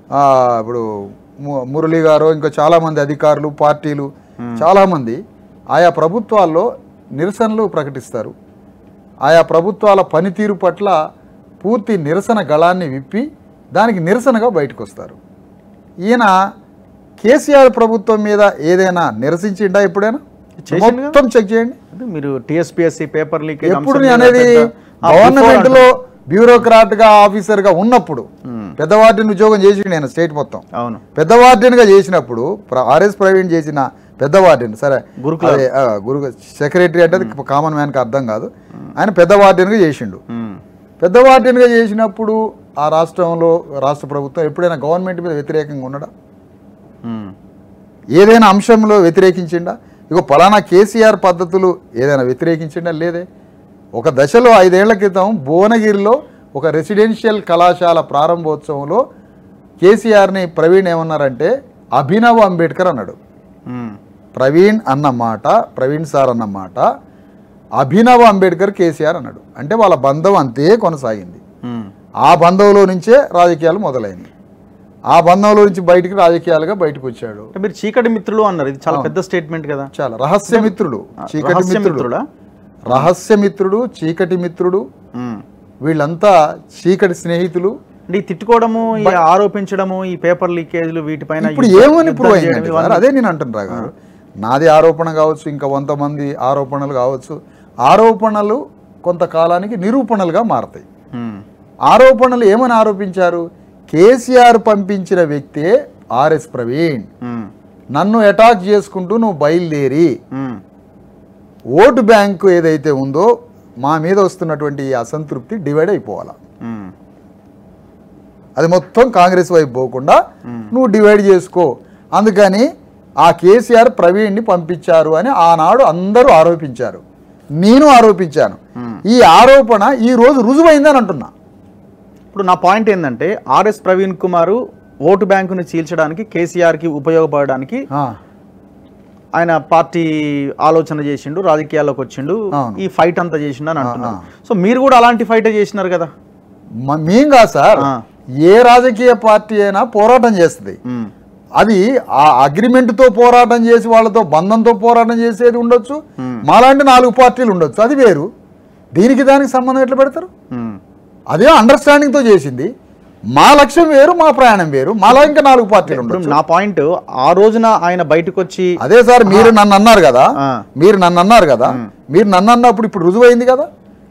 ఆ, ఇప్పుడు ము- మురళి గారు ఇంకా చాలామంది అధికారులు పార్టీలు చాలామంది ఆయా ప్రభుత్వాల్లో నిరసనలు ప్రకటిస్తారు ఆయా ప్రభుత్వాల పనితీరు పట్ల పూర్తి నిరసన గళాన్ని విప్పి దానికి నిరసనగా బయటకు వస్తారు ఈయన కేసీఆర్ ప్రభుత్వం మీద ఏదైనా నిరసించిండా ఎప్పుడైనా చేసిండు కదా. మొత్తం చెక్ చేయండి అంటే మీరు టిఎస్పిఎస్సి పేపర్ లీక్ ఎప్పుడు నేను అనేది గవర్నమెంట్ లో బ్యూరోక్రాట్ గా ఆఫీసర్ గా ఉన్నప్పుడు పెద్ద వార్డెన్ ఉద్యోగం చేసి నేను స్టేట్ మొత్తం అవును పెద్ద వార్డెన్ గా చేసినప్పుడు ప్ర- ఆర్ఎస్ ప్రవీణ్ చేసిన పెద్ద వార్డెన్ సరే గురుకుల. అదే, ఆ, గురు సెక్రటరీ అంటే అది కామన్ మ్యాన్ కి అర్థం కాదు ఆయన పెద్ద వార్డెన్ గా చేసిండు ఉమ్. పెద్ద వార్డెన్ గా చేసినప్పుడు ఆ రాష్ట్రంలో రాష్ట్ర ప్రభుత్వం ఎప్పుడైనా గవర్నమెంట్ మీద వ్యతిరేకంగా ఉండడా ఉమ్. ఏదైనా అంశంలో వ్యతిరేకించిండా ఇగో పలానా కేసీఆర్ పద్ధతులు ఏదైనా వ్యతిరేకించిండా లేదే ఒక దశలో ఐదేళ్ల క్రితం భువనగిరిలో ఒక రెసిడెన్షియల్ కళాశాల ప్రారంభోత్సవంలో కేసీఆర్ని ప్రవీణ్ ఏమన్నారంటే అభినవ్ అంబేద్కర్ అన్నాడు ఉమ్. ప్రవీణ్ అన్న మాట ప్రవీణ్ సార్ అన్న మాట అభినవ్ అంబేద్కర్ కేసీఆర్ అన్నాడు అంటే వాళ్ళ బంధం అంతే కొనసాగింది ఉమ్. ఆ బంధంలో నుంచే రాజకీయాలు మొదలైనవి ఆ బంధంలో నుంచి బయటికి రాజకీయాలుగా బయటకు వచ్చాడు అంటే మీరు చీకటి మిత్రులు అన్నారు ఇది చాలా పెద్ద స్టేట్మెంట్ కదా చాలా రహస్యమిత్రుడు చీకటి రహస్య మిత్రుడు మిత్రుడా రహస్యమిత్రుడు చీకటి మిత్రుడు ఉమ్. వీళ్ళంతా చీకటి స్నేహితులు అంటే ఈ తిట్టుకోవడము ఈ ఆరోపించడము ఈ పేపర్ లీకేజ్లు వీటిపైన ఇప్పుడు యుద్ధ- ఏమని యుద్ధం ప్రూవ్ చేయడం అయిందంటే ఇవన్నీ- సార్ అదే నేను అంటున్నా గారు నాది ఆరోపణ కావచ్చు ఇంకా కొంతమంది ఆరోపణలు కావచ్చు ఆరోపణలు కొంతకాలానికి నిరూపణలుగా మారతాయి ఉమ్. ఆరోపణలు ఏమని ఆరోపించారు కేసీఆర్ పంపించిన వ్యక్తే ఆర్ఎస్ ప్రవీణ్ ఉమ్. నన్ను అటాక్ చేసుకుంటూ నువ్వు బయలుదేరి ఉమ్. ఓటు బ్యాంకు ఏదైతే ఉందో మా మీద వస్తున్నటువంటి ఈ అసంతృప్తి డివైడ్ అయిపోవాలా ఉమ్. అది మొత్తం కాంగ్రెస్ వైపు పోకుండా నువ్వు డివైడ్ చేసుకో అందుకని ఆ కేసీఆర్ ప్రవీణ్ని పంపించారు అని ఆనాడు అందరూ ఆరోపించారు నేను ఆరోపించాను ఈ ఆరోపణ ఈ రోజు రుజువైందని అంటున్నా ఇప్పుడు నా పాయింట్ ఏంటంటే ఆర్ఎస్ ప్రవీణ్ కుమార్ ఓటు బ్యాంకుని చీల్చడానికి కేసీఆర్కి ఉపయోగపడడానికి ఆ, ఆయన పార్టీ ఆలోచన చేసిండు రాజకీయాల్లోకి వచ్చిండు అవును. ఈ ఫైట్ అంతా చేసిండు అని అంటున్నారు ఆ. సో మీరు కూడా అలాంటి ఫైటే చేసినారు కదా మ- మేం కాదు సార్ ఆ. ఏ రాజకీయ పార్టీ అయినా పోరాటం చేస్తుంది ఉమ్. అది ఆ అగ్రిమెంట్తో పోరాటం చేసి వాళ్ళతో బంధంతో పోరాటం చేసేది ఉండొచ్చు మాలాంటి నాలుగు పార్టీలు ఉండొచ్చు అది వేరు దీనికి దానికి సంబంధం ఎట్లా పెడతారు ఉమ్. అదే అండర్స్టాండింగ్తో చేసింది మా లక్ష్యం వేరు మా ప్రయాణం వేరు మాలా ఇంకా నాలుగు పార్టీలు ఇప్పుడు ఉండొచ్చు నా పాయింట్ ఆ రోజున ఆయన బయటకు వచ్చి అదే సార్ మీరు నన్ను అన్నారు కదా ఆ. మీరు నన్ను అన్నారు కదా మీరు నన్ను అన్నప్పుడు ఇప్పుడు రుజువైంది కదా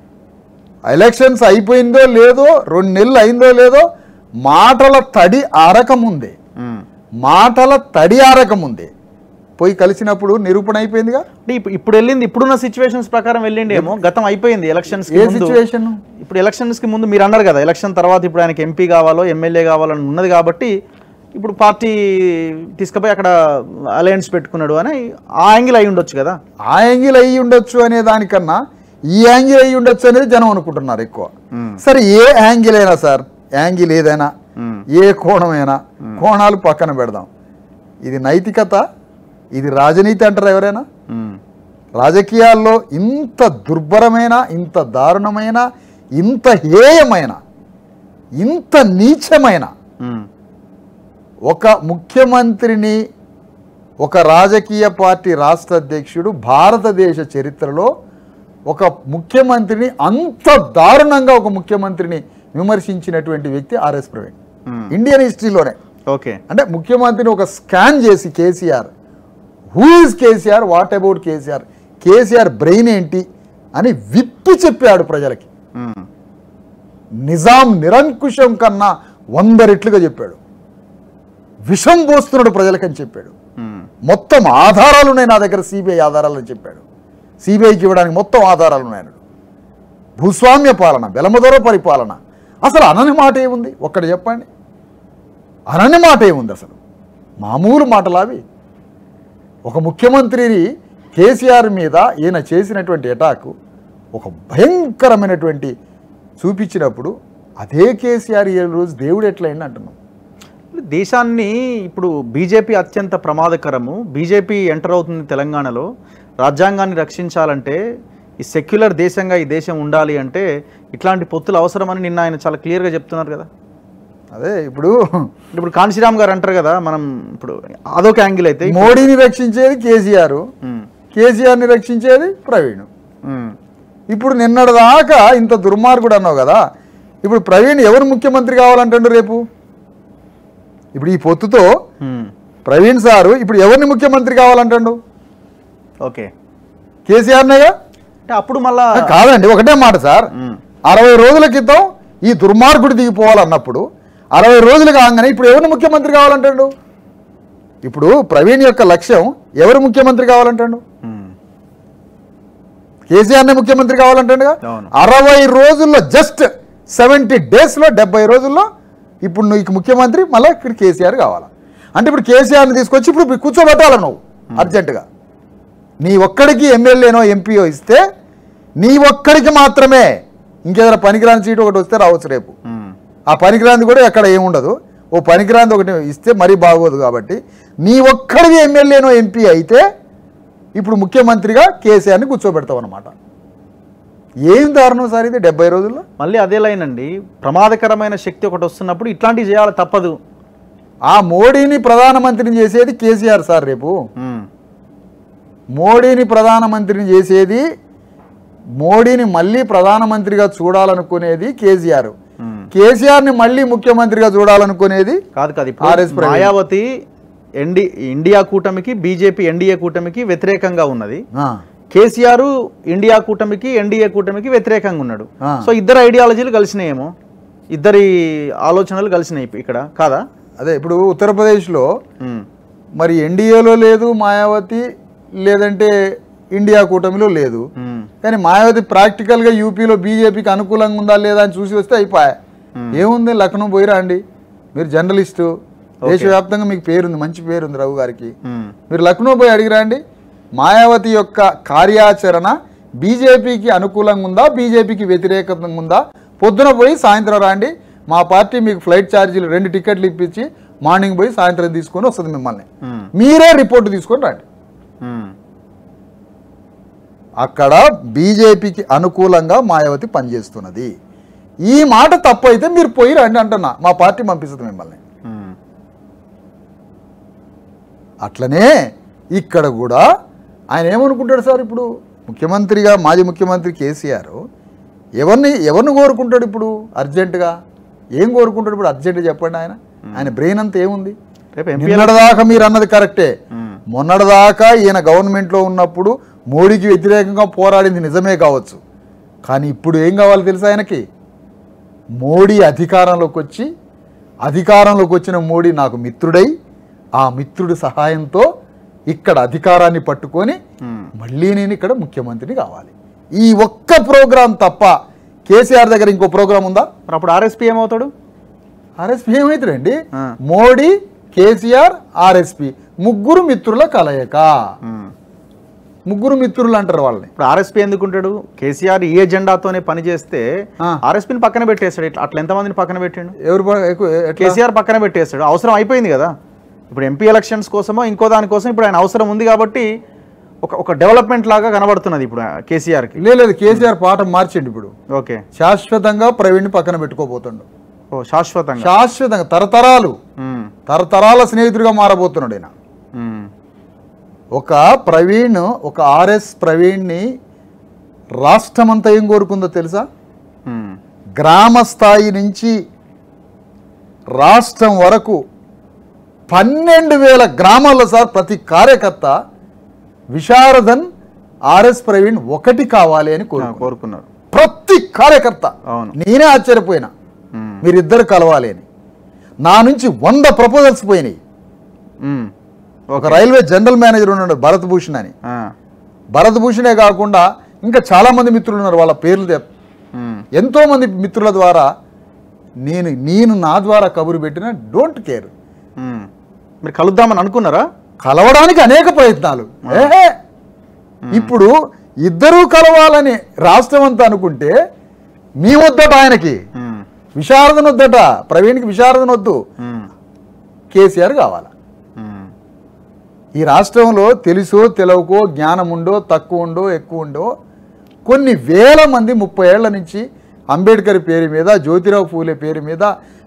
ఎలక్షన్స్ అయిపోయిందో లేదో రెండు నెలలు అయిందో లేదో మాటల తడి ఆరకముందే ఉమ్. మాటల తడి ఆరకముందే పోయి కలిసినప్పుడు నిరూపణ అయిపోయిందిగా అంటే ఇప్పుడు ఇప్పుడు వెళ్ళింది ఇప్పుడున్న సిచ్యువేషన్స్ ప్రకారం వెళ్ళిండి ఏమో గతం అయిపోయింది ఎలక్షన్స్ కి ఏ ముందు సిచ్యువేషన్ ఇప్పుడు ఎలక్షన్స్ కి ముందు మీరు అన్నారు కదా ఎలక్షన్ తర్వాత ఇప్పుడు ఆయనకి ఎంపీ కావాలో ఎమ్మెల్యే కావాలని ఉన్నది కాబట్టి ఇప్పుడు పార్టీ తీసుకుపోయి అక్కడ అలయన్స్ పెట్టుకున్నాడు అని ఆ యాంగిల్ అయి ఉండొచ్చు కదా ఆ యాంగిల్ అయ్యి ఉండొచ్చు అనే దానికన్నా ఈ యాంగిల్ అయ్యి ఉండొచ్చు అనేది జనం అనుకుంటున్నారు ఎక్కువ సరే ఏ యాంగిల్ అయినా సార్ యాంగిల్ ఏదైనా మ్మ్. ఏ కోణమైనా కోణాలు పక్కన పెడదాం ఇది నైతికత ఇది రాజనీతి అంటారు ఎవరైనా ఉమ్. రాజకీయాల్లో ఇంత దుర్భరమైన ఇంత దారుణమైన ఇంత హేయమైన ఇంత నీచమైన ఉమ్. ఒక ముఖ్యమంత్రిని ఒక రాజకీయ పార్టీ రాష్ట్ర అధ్యక్షుడు భారతదేశ చరిత్రలో ఒక ముఖ్యమంత్రిని అంత దారుణంగా ఒక ముఖ్యమంత్రిని విమర్శించినటువంటి వ్యక్తి ఆర్ఎస్ ప్రవీణ్ Hmm. ఇండియన్ హిస్టరీలోనే ఓకే అంటే ముఖ్యమంత్రిని ఒక స్కాన్ చేసి KCR who is KCR what about KCR KCR brain ఏంటి అని విప్పి చెప్పాడు ప్రజలకి ఉమ్. నిజాం నిరంకుశం కన్నా వంద రెట్లుగా చెప్పాడు విషం పోస్తున్నాడు ప్రజలకని చెప్పాడు ఉమ్. మొత్తం ఆధారాలు ఉన్నాయి నా దగ్గర సిబిఐ ఆధారాలు అని చెప్పాడు సిబిఐకి ఇవ్వడానికి మొత్తం ఆధారాలు ఉన్నాయి అన్నాడు భూస్వామ్య పాలన వెలమదొర పరిపాలన అసలు అనని మాట ఏముంది ఒక్కటి చెప్పండి అనని మాట ఏముంది అసలు మామూలు మాటలు అవి ఒక ముఖ్యమంత్రిని కేసీఆర్ మీద ఈయన చేసినటువంటి అటాకు ఒక భయంకరమైనటువంటి చూపించినప్పుడు అదే కేసీఆర్ ఈ రోజు దేవుడు ఎట్లయింది అంటున్నాం దేశాన్ని ఇప్పుడు బీజేపీ అత్యంత ప్రమాదకరము బీజేపీ ఎంటర్ అవుతుంది తెలంగాణలో రాజ్యాంగాన్ని రక్షించాలంటే ఈ సెక్యులర్ దేశంగా ఈ దేశం ఉండాలి అంటే ఇట్లాంటి పొత్తులు అవసరమని నిన్న ఆయన చాలా క్లియర్గా చెప్తున్నారు కదా అదే ఇప్పుడు ఇప్పుడు కాంశీరామ్ గారు అంటారు కదా మనం ఇప్పుడు అదొక యాంగిల్ అయితే మోడీని రక్షించేది కేసీఆర్ ఉమ్, కేసీఆర్ని రక్షించేది ప్రవీణ్ ఉమ్, ఇప్పుడు నిన్నటిదాకా ఇంత దుర్మార్గుడు అన్నావు కదా ఇప్పుడు ప్రవీణ్ ఎవరు ముఖ్యమంత్రి కావాలంటాడు రేపు ఇప్పుడు ఈ పొత్తుతో ఉమ్, ప్రవీణ్ సారు ఇప్పుడు ఎవరిని ముఖ్యమంత్రి కావాలంటాడు ఓకే కేసీఆర్నేగా అంటే అప్పుడు మళ్ళా కాదండి ఒకటే మాట సార్ ఉమ్, అరవై రోజుల క్రితం ఈ దుర్మార్గుడు దిగిపోవాలన్నప్పుడు అరవై రోజులు కాగానే ఇప్పుడు ఎవరిని ముఖ్యమంత్రి కావాలంటాడు ఇప్పుడు ప్రవీణ్ యొక్క లక్ష్యం ఎవరు ముఖ్యమంత్రి కావాలంటాడు ఉమ్, కేసీఆర్నే ముఖ్యమంత్రి కావాలంటాడుగా అవును. అరవై రోజుల్లో జస్ట్ సెవెంటీ డేస్లో డెబ్బై రోజుల్లో ఇప్పుడు నీకు ముఖ్యమంత్రి మళ్ళీ ఇక్కడ కేసీఆర్ కావాలా అంటే ఇప్పుడు కేసీఆర్ని తీసుకొచ్చి ఇప్పుడు కూర్చోబెట్టాలి నువ్వు అర్జెంటుగా నీ ఒక్కడికి ఎమ్మెల్యేనో ఎంపీఓ ఇస్తే నీ ఒక్కడికి మాత్రమే ఇంకేదైనా పనికిరాని సీటు ఒకటి వస్తే రావచ్చు రేపు ఉమ్, ఆ పనికిరాంది కూడా ఎక్కడ ఏముండదు ఓ పనికిరాంది ఒకటి ఇస్తే మరీ బాగోదు కాబట్టి నీ ఒక్కడికి ఎమ్మెల్యేనో ఎంపీ అయితే ఇప్పుడు ముఖ్యమంత్రిగా కేసీఆర్ని కూర్చోబెడతావు అనమాట ఏం దారుణం సార్ ఇది డెబ్బై రోజుల్లో మళ్ళీ అదే లైన్ అండి ప్రమాదకరమైన శక్తి ఒకటి వస్తున్నప్పుడు ఇట్లాంటివి చేయాలి తప్పదు ఆ మోడీని ప్రధానమంత్రిని చేసేది కేసీఆర్ సార్ రేపు ఉమ్, మోడీని ప్రధానమంత్రిని చేసేది మోడీని మళ్ళీ ప్రధానమంత్రిగా చూడాలనుకునేది కేసీఆర్ ఉమ్. కేసీఆర్ని మళ్ళీ ముఖ్యమంత్రిగా చూడాలనుకునేది కాదు కాదు ఇప్పుడు RS Praveen. Mayawati ND India కూటమికి బీజేపీ ఎన్డీఏ కూటమికి వ్యతిరేకంగా ఉన్నది ఆ, కేసీఆర్ ఇండియా కూటమికి ఎన్డీఏ కూటమికి వ్యతిరేకంగా ఉన్నాడు ఆ. సో ఇద్దరు ఐడియాలజీలు కలిసినాయేమో ఇద్దరి ఆలోచనలు కలిసినాయి ఇక్కడ కాదా అదే ఇప్పుడు ఉత్తరప్రదేశ్లో ఉమ్, మరి ఎన్డీఏలో లేదు మాయావతి లేదంటే ఇండియా కూటమిలో లేదు ఉమ్, కానీ మాయావతి ప్రాక్టికల్గా యూపీలో బీజేపీకి అనుకూలంగా ఉందా లేదా అని చూసి వస్తే అయిపోయా ఏముంది లక్నో పోయిరా అండి మీరు జర్నలిస్టు దేశవ్యాప్తంగా మీకు పేరుంది మంచి పేరుంది రఘు గారికి ఉమ్, మీరు లక్నో పోయి అడిగిరండి మాయావతి యొక్క కార్యాచరణ బీజేపీకి అనుకూలంగా ఉందా బీజేపీకి వ్యతిరేకంగా ఉందా పొద్దున పోయి సాయంత్రం రాండి మా పార్టీ మీకు ఫ్లైట్ ఛార్జీలు రెండు టికెట్లు ఇప్పించి మార్నింగ్ పోయి సాయంత్రం తీసుకొని వస్తుంది మిమ్మల్ని ఉమ్, మీరే రిపోర్ట్ తీసుకొని రండి ఉమ్, అక్కడ బీజేపీకి అనుకూలంగా మాయావతి పనిచేస్తున్నది ఈ మాట తప్పు అయితే మీరు పోయి రండి అంటున్నా మా పార్టీ పంపిస్తుంది మిమ్మల్ని ఉమ్, అట్లనే ఇక్కడ కూడా ఆయన ఏమనుకుంటాడు సార్ ఇప్పుడు ముఖ్యమంత్రిగా మాజీ ముఖ్యమంత్రి కేసీఆర్ ఎవరిని ఎవరిని కోరుకుంటాడు ఇప్పుడు అర్జెంటుగా ఏం కోరుకుంటాడు ఇప్పుడు అర్జెంట్ చెప్పండి ఆయన ఆయన బ్రెయిన్ అంతా ఏముంది రేపు ఎంపీ నిన్నటిదాకా మీరు అన్నది కరెక్టే ఉమ్, మొన్నటిదాకా ఈయన గవర్నమెంట్లో ఉన్నప్పుడు మోడీకి వ్యతిరేకంగా పోరాడింది నిజమే కావచ్చు కానీ ఇప్పుడు ఏం కావాలి తెలుసా ఆయనకి మోడీ అధికారంలోకి వచ్చి అధికారంలోకి వచ్చిన మోడీ నాకు మిత్రుడై ఆ మిత్రుడి సహాయంతో ఇక్కడ అధికారాన్ని పట్టుకొని ఉమ్, మళ్ళీ నేను ఇక్కడ ముఖ్యమంత్రిని కావాలి ఈ ఒక్క ప్రోగ్రాం తప్ప కేసీఆర్ దగ్గర ఇంకో ప్రోగ్రాం ఉందా మరి అప్పుడు ఆర్ఎస్పీ ఏమవుతాడు ఆర్ఎస్పీ ఏమవుతుందండి ఆ. మోడీ కేసీఆర్ ఆర్ఎస్పీ ముగ్గురు మిత్రుల కలయిక ఉమ్. ముగ్గురు మిత్రులు అంటారు వాళ్ళని ఇప్పుడు ఆర్ఎస్పీ ఎందుకుంటాడు కేసీఆర్ ఈ ఎజెండాతోనే పని చేస్తే ఆ. ఆర్ఎస్పీని పక్కన పెట్టేస్తాడు ఇట్లా అట్లా ఎంతమందిని పక్కన పెట్టాడు ఎవరు ప- ఎక్కువ ఎట్లా? కేసీఆర్ పక్కన పెట్టేస్తాడు అవసరం అయిపోయింది కదా ఇప్పుడు ఎంపీ ఎలక్షన్స్ కోసమో ఇంకో దానికోసం ఇప్పుడు ఆయన అవసరం ఉంది కాబట్టి ఒక ఒక డెవలప్మెంట్ లాగా కనబడుతున్నది ఇప్పుడు కేసీఆర్కి లే- లేదు కేసీఆర్ పాట మార్చిండు ఇప్పుడు ఓకే శాశ్వతంగా ప్రవీణ్ పక్కన పెట్టుకోబోతుండు ఓ శాశ్వతంగా శాశ్వతంగా తరతరాలు ఉమ్, తరతరాల స్నేహితుడిగా మారబోతున్నాడు ఆయన ఉమ్, ఒక ప్రవీణ్ ఒక ఆర్ఎస్ ప్రవీణ్ని రాష్ట్రమంతా ఏం కోరుకుందో తెలుసా ఉమ్, గ్రామ స్థాయి నుంచి రాష్ట్రం వరకు పన్నెండు వేల గ్రామాల్లో సార్ ప్రతి కార్యకర్త విశారదన్ ఆర్ఎస్ ప్రవీణ్ ఒకటి కావాలి అని ఆ, కోరుకు కోరుకున్నారు ప్రతి కార్యకర్త అవును నేనే ఆశ్చర్యపోయినా ఉమ్, మీరిద్దరు కలవాలి అని నా నుంచి వంద ప్రపోజల్స్ పోయినాయి ఉమ్, ఒక రైల్వే జనరల్ మేనేజర్ ఉన్నాడు భరత్ భూషణ్ అని ఆ, భరత్ భూషణే కాకుండా ఇంకా చాలా మంది మిత్రులు ఉన్నారు వాళ్ళ పేర్లు చెప్ ఉమ్, ఎంతో మంది మిత్రుల ద్వారా నేను నేను నా ద్వారా కబురు పెట్టిన డోంట్ కేర్ ఉమ్. మీరు కలుద్దామని అనుకున్నారా కలవడానికి అనేక ప్రయత్నాలు ఏహే ఇప్పుడు ఇద్దరూ కలవాలని రాష్ట్రం అంతా అనుకుంటే మీ వద్దట ఆయనకి ఉమ్, విశారదన వద్దట ప్రవీణ్కి విశారదన వద్దు ఉమ్, కేసీఆర్ కావాలా ఉమ్, ఈ రాష్ట్రంలో తెలుసో తెలవకో జ్ఞానం ఉండో తక్కువ ఉండో ఎక్కువ ఉండో కొన్ని వేల మంది ముప్పై ఏళ్ల నుంచి అంబేద్కర్ పేరు మీద జ్యోతిరావు ఫూలే పేరు మీద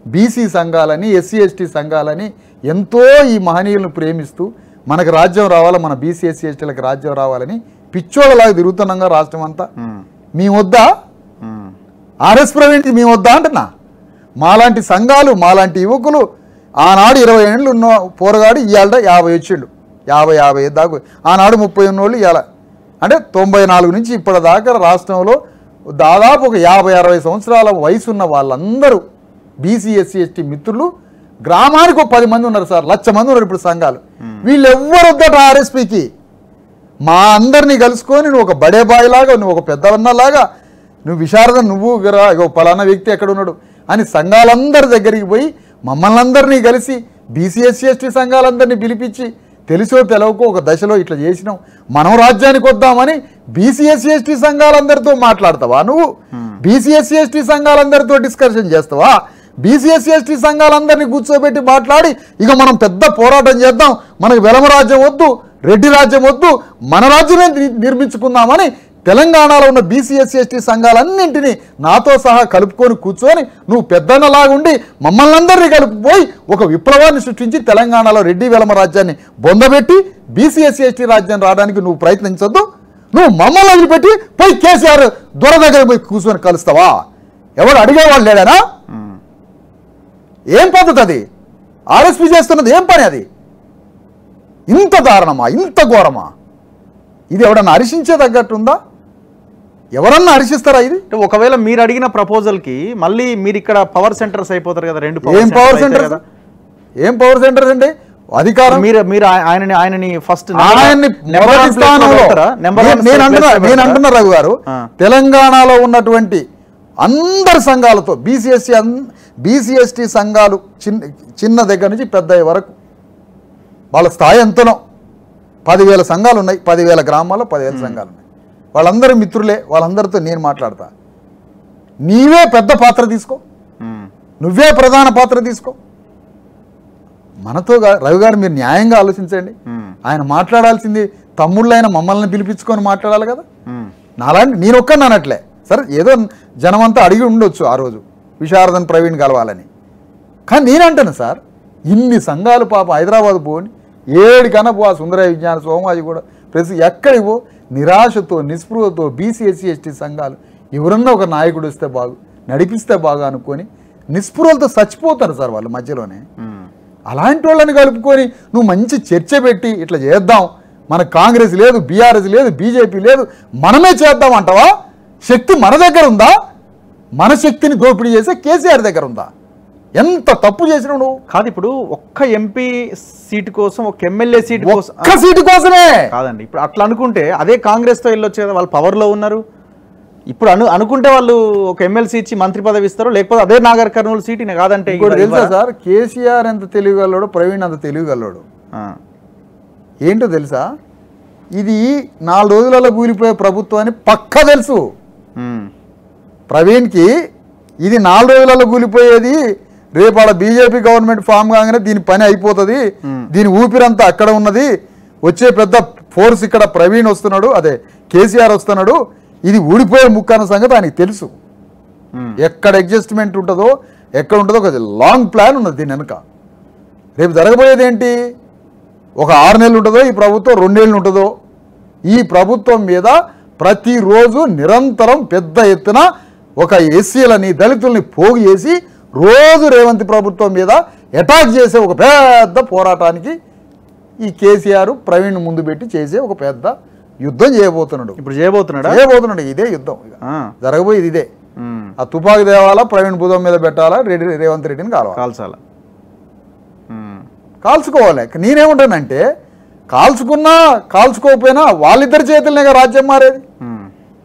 బీసీ సంఘాలని ఎస్సీ ఎస్టీ సంఘాలని ఎంతో ఈ మహనీయులను ప్రేమిస్తూ మనకు రాజ్యం రావాలా మన బీసీ ఎస్సీ ఎస్టీలకు రాజ్యం రావాలని పిచ్చోళ్ళలాగా తిరుగుతున్నాగా రాష్ట్రం అంతా ఉమ్, మీ వద్దా ఉమ్, ఆర్ఎస్ ప్రవీణ్కి మీ వద్దా అంటున్నా మాలాంటి సంఘాలు మాలాంటి యువకులు ఆనాడు ఇరవై ఏళ్ళు ఉన్న పోరగాడు ఇవాళ యాభై వచ్చిండు యాభై యాభై ఐదు దాకా ఆనాడు ముప్పై ఉన్నోళ్ళు ఇవాళ అంటే తొంభై నాలుగు నుంచి ఇప్పటిదాకా రాష్ట్రంలో దాదాపు ఒక యాభై అరవై సంవత్సరాల వయసు ఉన్న వాళ్ళందరూ బీసీ ఎస్సీ ఎస్టీ మిత్రులు గ్రామానికి ఒక పది మంది ఉన్నారు సార్ లక్ష మంది ఉన్నారు ఇప్పుడు సంఘాలు వీళ్ళు ఎవ్వరు వద్దట ఆర్ఎస్పీకి మా అందరినీ కలుసుకొని నువ్వు ఒక బడే బాయ్ లాగా నువ్వు ఒక పెద్దవన్నలాగా నువ్వు విశారద నువ్వు రా ఇగో పలానా వ్యక్తి ఎక్కడ ఉన్నాడు అని సంఘాలందరి దగ్గరికి పోయి మమ్మల్ని అందరినీ కలిసి బీసీఎస్సీ ఎస్టీ సంఘాలందరినీ పిలిపించి తెలుసో తెలవకో ఒక దశలో ఇట్లా చేసినాం మనం రాజ్యానికి వద్దామని బీసీఎస్సీ ఎస్టీ సంఘాలందరితో మాట్లాడతావా నువ్వు బీసీఎస్సీ ఎస్టీ సంఘాలందరితో డిస్కషన్ చేస్తావా బీసీఎస్సీ ఎస్టీ సంఘాలందరినీ కూర్చోబెట్టి మాట్లాడి ఇక మనం పెద్ద పోరాటం చేద్దాం మనకు వెలమ రాజ్యం వద్దు రెడ్డి రాజ్యం వద్దు మన రాజ్యమే ని- నిర్మించుకుందామని తెలంగాణలో ఉన్న బీసీఎస్సీ ఎస్టీ సంఘాలన్నింటినీ నాతో సహా కలుపుకొని కూర్చొని నువ్వు పెద్దన్నలాగుండి మమ్మల్ని అందరినీ కలుపుపోయి ఒక విప్లవాన్ని సృష్టించి తెలంగాణలో రెడ్డి వెలమ రాజ్యాన్ని బొందబెట్టి బీసీఎస్సీ ఎస్టీ రాజ్యం రావడానికి నువ్వు ప్రయత్నించొద్దు నువ్వు మమ్మల్ని వదిలిపెట్టి పోయి కేసీఆర్ దొర దగ్గర పోయి కూర్చొని కలుస్తావా ఎవడు అడిగేవాళ్ళు లేడానా ఉమ్. ఏం పద్ధతి అది ఆర్ఎస్పీ చేస్తున్నది ఏం పని అది ఇంత దారుణమా ఇంత ఘోరమా ఇది ఎవడన్నా హర్షించే తగ్గట్టుందా ఎవరన్నా హర్షిస్తారా ఇది అంటే ఒకవేళ మీరు అడిగిన ప్రపోజల్ కి మళ్ళీ మీరు ఇక్కడ పవర్ సెంటర్స్ అయిపోతారు కదా రెండు ఏం పవర్ centers సెంటర్ అవుతాయి కదా ఏం పవర్ సెంటర్స్ అండి అధికారం మీరు మీరు ఆయ- ఆయనని ఆయనని ఫస్ట్ ఆయన్ని మొదటి స్థానంలో నేను- నేను అంటున్నా నేను అంటున్నా రఘు గారు ఆ. తెలంగాణలో ఉన్నటువంటి అందరి సంఘాలతో బీసీఎస్సీ బీసీఎస్టీ సంఘాలు చిన్న చిన్న దగ్గర నుంచి పెద్ద వరకు వాళ్ళ స్థాయి ఎంతనో పదివేల సంఘాలు ఉన్నాయి పదివేల గ్రామాల్లో పదివేల సంఘాలు ఉన్నాయి వాళ్ళందరూ మిత్రులే వాళ్ళందరితో నేను మాట్లాడతా నీవే పెద్ద పాత్ర తీసుకో నువ్వే ప్రధాన పాత్ర తీసుకో మనతో గా- రవి గారు మీరు న్యాయంగా ఆలోచించండి ఆయన మాట్లాడాల్సింది తమ్ముళ్ళైన మమ్మల్ని పిలిపించుకొని మాట్లాడాలి కదా నాలాంటి నేను ఒక్కన్నానట్లే సరే ఏదో జనమంతా అడిగి ఉండొచ్చు ఆ రోజు విశారదన్ ప్రవీణ్ కలవాలని కానీ నేనంటాను సార్ ఇన్ని సంఘాలు పాపం హైదరాబాద్ పోని ఏడికన్నా పో ఆ సుందరయ్య విజ్ఞాన సోమాజి కూడా ప్రతి ఎక్కడికి పో నిరాశతో నిస్పృహతో బీసీ ఎస్సీ ఎస్టీ సంఘాలు ఎవరన్నా ఒక నాయకుడు వస్తే బాగు నడిపిస్తే బాగా అనుకొని నిస్పృహలతో చచ్చిపోతారు సార్ వాళ్ళు మధ్యలోనే అలాంటి వాళ్ళని కలుపుకొని నువ్వు మంచి చర్చ పెట్టి ఇట్లా చేద్దాం మన కాంగ్రెస్ లేదు బీఆర్ఎస్ లేదు బీజేపీ లేదు మనమే చేద్దాం అంటావా శక్తి మన దగ్గర ఉందా మన శక్తిని దోపిడీ చేసే కేసీఆర్ దగ్గర ఉందా ఎంత తప్పు చేసినావు నువ్వు కాదు ఇప్పుడు ఒక్క ఎంపీ సీట్ కోసం ఒక ఎమ్మెల్యే సీట్ కోసం ఒక్క సీటు కోసమే కాదండి ఇప్పుడు అట్లా అనుకుంటే అదే కాంగ్రెస్ తో వెళ్ళొచ్చు కదా వాళ్ళు పవర్ లో ఉన్నారు ఇప్పుడు అను అనుకుంటే వాళ్ళు ఒక ఎమ్మెల్సీ ఇచ్చి మంత్రి పదవి ఇస్తారు లేకపోతే అదే నాగర్ కర్నూలు సీట్ ఈయన కాదంటే ఇంకోటి తెలుసా ఇవ్వరా? సార్ కేసీఆర్ ఎంత తెలివిగలడు ప్రవీణ్ అంత తెలివిగలడు ఆ, ఏంటో తెలుసా ఇది నాలుగు రోజులలో కూలిపోయే ప్రభుత్వం అని పక్కా తెలుసు ఉమ్, ప్రవీణ్కి ఇది నాలుగు రోజులలో కూలిపోయేది రేపు ఆడ బీజేపీ గవర్నమెంట్ ఫామ్ కాగానే దీని పని అయిపోతుంది దీని ఊపిరంతా అక్కడ ఉన్నది వచ్చే పెద్ద ఫోర్స్ ఇక్కడ ప్రవీణ్ వస్తున్నాడు అదే కేసీఆర్ వస్తున్నాడు ఇది ఊడిపోయే ముక్క అన్న సంగతి ఆయనకి తెలుసు ఉమ్, ఎక్కడ అడ్జస్ట్మెంట్ ఉంటుందో ఎక్కడ ఉంటుందో ఒక లాంగ్ ప్లాన్ ఉన్నది దీని వెనుక రేపు జరగబోయేది ఏంటి ఒక ఆరు నెలలు ఉంటుందో ఈ ప్రభుత్వం రెండేళ్ళు ఉంటుందో ఈ ప్రభుత్వం మీద ప్రతిరోజు నిరంతరం పెద్ద ఎత్తున ఒక ఎస్సీలని దళితుల్ని పోగు చేసి రోజు రేవంత్ ప్రభుత్వం మీద అటాక్ చేసే ఒక పెద్ద పోరాటానికి ఈ కేసీఆర్ ప్రవీణ్ ముందు పెట్టి చేసే ఒక పెద్ద యుద్ధం చేయబోతున్నాడు ఇప్పుడు చేయబోతున్నాడా చేయబోతున్నాడు ఇదే యుద్ధం ఇక ఆ, జరగబోయేది ఇదే ఉమ్, ఆ తుపాకి తేవాలా ప్రవీణ్ భుజం మీద పెట్టాలా రెడ్డి రేవంత్ రెడ్డిని కావాలి కాల్చాల ఉమ్, కాల్చుకోవాలి నేనేమంటానంటే కాల్చుకున్నా కాల్చుకోకపోయినా వాళ్ళిద్దరి చేతులనే రాజ్యం మారేది ఉమ్,